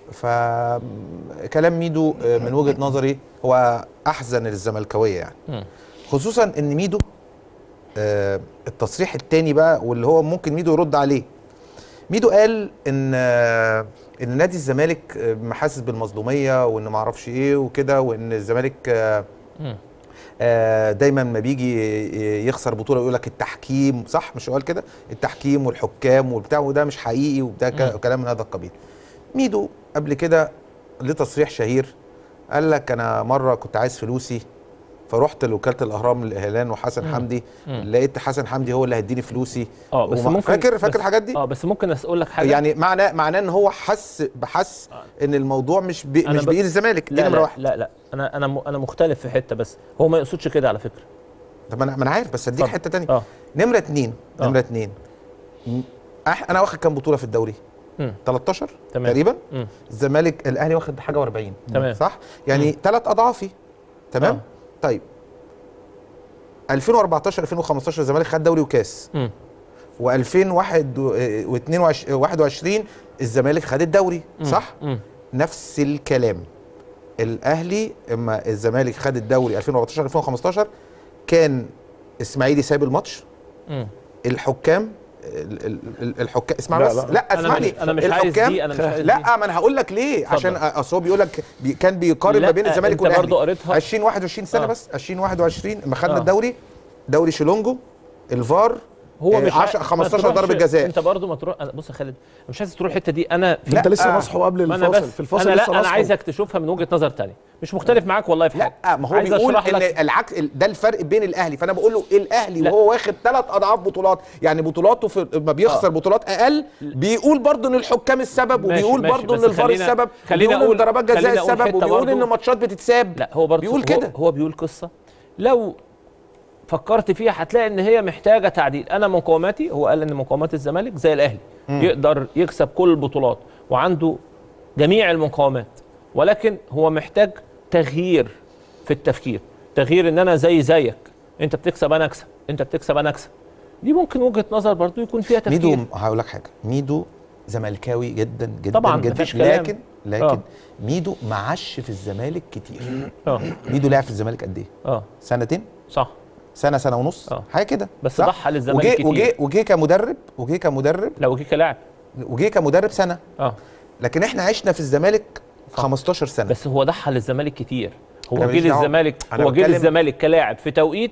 فكلام ميدو آه، من وجهه نظري هو احزن للزملكاويه يعني مم. خصوصا ان ميدو آه، التصريح التاني بقى واللي هو ممكن ميدو يرد عليه ميدو قال ان آه، ان نادي الزمالك آه، محاسس بالمظلوميه وان ما اعرفش ايه وكده وان الزمالك آه، مم. آه، دايما ما بيجي ي- يخسر بطوله يقول لك التحكيم صح مش هو قال كده التحكيم والحكام وبتاع وده مش حقيقي وده ك- مم. كلام من هذا القبيل ميدو قبل كده ليه تصريح شهير قال لك انا مره كنت عايز فلوسي فرحت لوكاله الاهرام الاعلان وحسن مم. حمدي مم. لقيت حسن حمدي هو اللي هيديني فلوسي اه بس وما- ممكن فاكر فاكر بس- الحاجات دي اه بس ممكن اقول لك حاجه يعني معناه معناه ان هو حس بحس ان الموضوع مش بي أنا مش ب- بايد الزمالك دي لا نمره لا, واحد لا لا انا انا م- انا مختلف في حته بس هو ما يقصدش كده على فكره طب انا ما انا عارف بس اديك اتفضل. حته تانية اه نمره اتنين آه. نمره اتنين م- أح- انا واخد كام بطوله في الدوري مم. 13 تمام. تقريبا مم. الزمالك الاهلي واخد حاجه و40 تمام. صح يعني ثلاث اضعافي تمام آه. طيب 2014 2015 الزمالك خد دوري وكاس مم. و2021 الزمالك خد الدوري صح مم. نفس الكلام الاهلي اما الزمالك خد الدوري 2014 2015 كان اسماعيلي سايب الماتش مم. الحكام ال- ال- ال- الحكام اسمع لا، بس لا. لا انا اسمعني مش انا مش عايز دي انا مش عايز دي. لا ما انا هقول لك ليه اتفضل. عشان اصل هو بيقول لك بي كان بيقارن لا، ما بين الزمالك انت والاهلي برضو قريتها 2021 سنه آه. بس 2021 لما خدنا آه. الدوري دوري شيلونجو الفار هو آه، مش 10 عاي- 15 ما تروحش- ضربه جزاء انت برضو ما تروح أنا- بص يا خالد أنا مش عايز تروح الحته دي انا في لا، انت لسه آه. نصحه قبل ما انا الفاصل بس في الفاصل انا لا لسه انا نصحه. عايزك تشوفها من وجهه نظر تانية مش مختلف معاك والله في حاجه لا ما هو عايز بيقول أشرح ان لك- العكس ده الفرق بين الاهلي فانا بقول له الاهلي لا. وهو واخد ثلاث اضعاف بطولات يعني بطولاته في ما بيخسر آه. بطولات اقل بيقول برضه ان الحكام السبب ماشي، وبيقول ماشي، برضه ان بس الفار خلينا- السبب خلينا وبيقول ان أقول- ضربات جزاء خلينا أقول السبب حتة وبيقول برضه- ان ماتشات بتتساب لا هو برضو بيقول هو- كده. هو بيقول قصه لو فكرت فيها هتلاقي ان هي محتاجه تعديل انا مقاوماتي هو قال ان مقاومات الزمالك زي الاهلي يقدر يكسب كل البطولات وعنده جميع المقاومات ولكن هو محتاج تغيير في التفكير تغيير ان انا زي زيك انت بتكسب انا اكسب انت بتكسب انا اكسب دي ممكن وجهه نظر برضو يكون فيها تفكير ميدو هقول لك حاجه ميدو زملكاوي جدا جدا طبعاً، جدا مفيش كلام. لكن لكن آه. ميدو ما عاش في الزمالك كتير اه ميدو لعب في الزمالك قد ايه اه سنتين صح سنه سنه ونص آه. حاجه كده بس صح؟ ضحى للزمالك وجه كتير. وجه وجه كمدرب وجه كمدرب لو كيكا لاعب وجه كمدرب سنه اه لكن احنا عشنا في الزمالك 15 سنه بس هو ضحى للزمالك كتير أنا هو ماليش جه دعوة. للزمالك أنا هو جه بتكلم- للزمالك كلاعب في توقيت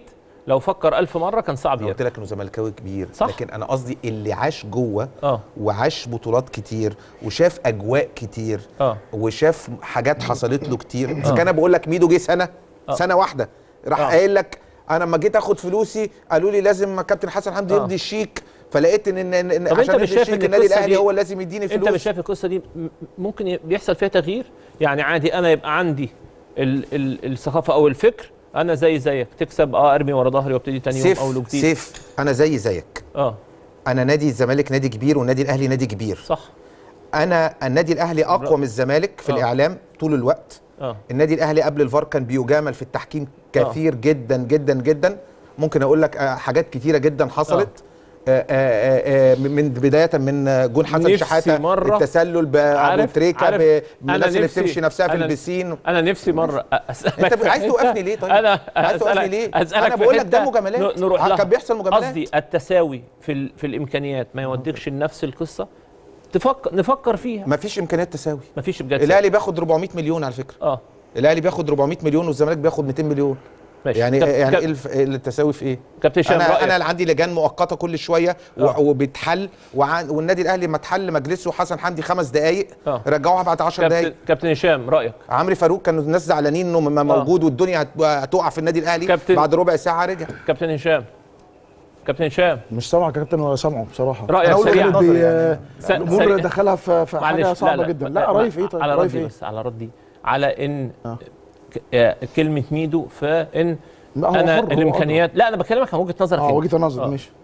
لو فكر ألف مره كان صعب انا قلت يرجع لك انه زملكاوي كبير صح. لكن انا قصدي اللي عاش جوه اه وعاش بطولات كتير وشاف اجواء كتير اه وشاف حاجات حصلت له كتير اذا آه. كان انا بقول لك ميدو جه سنه آه. سنه واحده راح آه. قايل لك انا لما جيت اخد فلوسي قالوا لي لازم كابتن حسن حمدي آه. يمضي الشيك فلقيت ان ان, إن طب عشان انت مش يمضي شايف الشيك ان النادي القصة الاهلي دي- هو لازم يديني فلوس انت مش شايف القصه دي م- ممكن ي- بيحصل فيها تغيير يعني عادي انا يبقى عندي ال ال الثقافه او الفكر انا زي زيك تكسب اه ارمي ورا ظهري وابتدي تاني يوم سيف اول وجديد سيف انا زي زيك اه انا نادي الزمالك نادي كبير والنادي الاهلي نادي كبير صح انا النادي الاهلي اقوى من الزمالك في آه. الاعلام طول الوقت اه النادي الاهلي قبل الفار كان بيجامل في التحكيم كثير جدا جدا جدا ممكن اقول لك آه، حاجات كتيره جدا حصلت آه. آه آه آه من بدايه من آه، جون حسن نفسي شحاته مرة- التسلل بابو عارف- تريكه عارف، ب- من أنا الناس اللي نفسي- بتمشي نفسها في أنا- البسين انا نفسي مره اسالك انت في عايز حتة. توقفني ليه طيب؟ انا عايز توقفني أسألك- ليه؟ اسالك انا في بقول لك حتة ده مجاملات ن- نروح آه، لها كان بيحصل مجاملات قصدي التساوي في ال- في الامكانيات ما يوديكش لنفس القصه تفكر نفكر فيها مفيش امكانيات تساوي مفيش بجد الاهلي بياخد 400 مليون على فكره اه الاهلي بياخد 400 مليون والزمالك بياخد 200 مليون ماشي يعني كاب- يعني كاب- ايه الف- إيه التساوي في ايه؟ كابتن هشام انا رأيك؟ انا اللي عندي لجان مؤقته كل شويه و- آه. وبتحل وعن والنادي الاهلي ما اتحل مجلسه حسن حمدي خمس دقائق آه. رجعوها بعد 10 دقائق كابتن كابتن هشام رايك عمرو فاروق كانوا الناس زعلانين انه ما موجود والدنيا هت- هتقع في النادي الاهلي كابتن- بعد ربع ساعه رجع كابتن هشام كابتن هشام مش سامعك يا كابتن ولا سامعه بصراحه رأيك أنا أقول سريع. خالد بي- يعني. س- الامور سريع. دخلها في, في حاجه معلش صعبه جدا لا رايي في ايه طيب على رايي ردي في ايه بس على ردي على ان آه. ك- آه، كلمه ميدو فان لا، هو انا حر، هو الامكانيات لا انا بكلمك عن وجهه نظرك اه انت. وجهه نظر آه. ماشي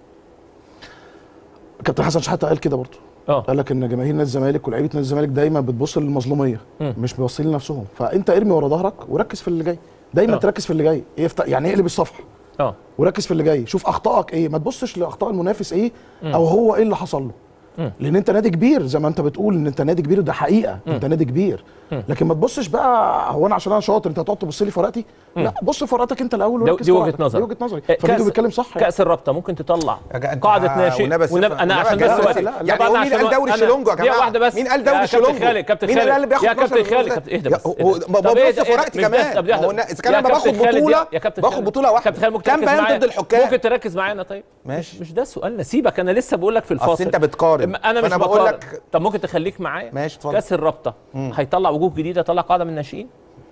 كابتن حسن شحاته قال كده برضه اه قال لك ان جماهير نادي الزمالك ولاعيبه نادي الزمالك دايما بتبص للمظلوميه مم. مش باصين لنفسهم فانت ارمي ورا ظهرك وركز في اللي جاي دايما آه. تركز في اللي جاي يفتح يعني اقلب الصفحه اه وركز في اللي جاي شوف اخطائك ايه ما تبصش لاخطاء المنافس ايه او هو ايه اللي حصل له مم. لان انت نادي كبير زي ما انت بتقول ان انت نادي كبير وده حقيقه انت نادي كبير لكن ما تبصش بقى هو انا عشان انا شاطر انت هتقعد تبص لي في ورقتي لا بص في ورقتك انت الاول ده- وركز دي في وجهة ورقتك. نظر. دي وجهه نظري آه، فميدو كأس- بيتكلم صح يعني. كاس الرابطه ممكن تطلع يا جا- أنت- قاعده ناشئ ونبى سيف- ونبقى انا ونبى عشان جاز- بس وقت لا، لا، يعني هو مين قال دوري الشيلونجو يا دي جماعه واحده بس مين قال يا دوري كابتن الشيلونجو خالد كابتن مين خالد اللي بياخد يا كابتن 12 خالد ده؟ كابتن اهدى يا- بس هو- اهدى. ما طب ببص اهدى، في اهدى. ورقتي مش كمان بس- طب اهدى. ما هو الناس- إذا كان يا انا باخد كابتن خالد، بطوله يا- يا كابتن باخد خالد. بطوله واحده كابتن خالد ممكن كام تركز بيان معايا؟ ضد الحكام ممكن تركز معانا طيب ماشي. مش, مش ده سؤالنا سيبك انا لسه بقول لك في الفاصل اصل انت بتقارن انا مش فانا بقول بقول لك لك طب ممكن تخليك معايا ماشي اتفضل كاس الرابطه هيطلع وجوه جديده طلع قاعده من الناشئين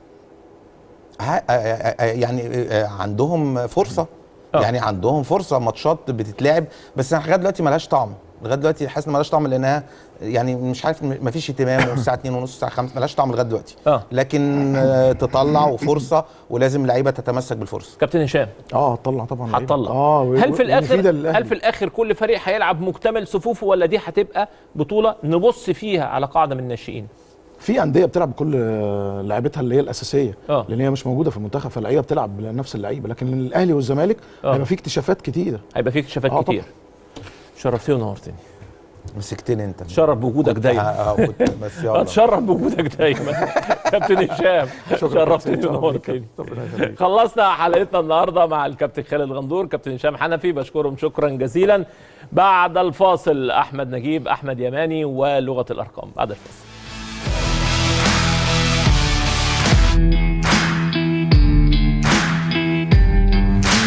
ها- آه، آه، آه، يعني آه، عندهم فرصه آه. يعني عندهم فرصه ماتشات بتتلعب بس أنا لغايه دلوقتي ملهاش طعم لغايه دلوقتي حاسس ان ملهاش طعم لانها يعني مش عارف ما فيش اهتمام والساعه 2 ونص الساعه 5 ملهاش طعم لغايه دلوقتي اه لكن آه، تطلع وفرصه ولازم اللعيبه تتمسك بالفرصه كابتن هشام اه هتطلع طبعا لعيبة. هتطلع اه و- هل في ومفيدة الاخر للأهلي. هل في الاخر كل فريق هيلعب مكتمل صفوفه ولا دي هتبقى بطوله نبص فيها على قاعده من الناشئين في انديه بتلعب بكل آه، لعيبتها اللي هي الاساسيه اه لان هي مش موجوده في المنتخب فاللعيبه بتلعب نفس اللعيبه لكن الاهلي والزمالك آه. هيبقى في اكتشافات كتير هيبقى فيك اكتشافات آه، كتير شرفتني ونورتني مسكتني انت اتشرف بوجودك دايما آه، آه، كنت- بس يلا اتشرف بوجودك دايما كابتن هشام شرفتني ونورتني خلصنا حلقتنا النهارده مع الكابتن خالد غندور كابتن هشام حنفي بشكرهم شكرا جزيلا بعد الفاصل احمد نجيب احمد يماني ولغه الارقام بعد الفاصل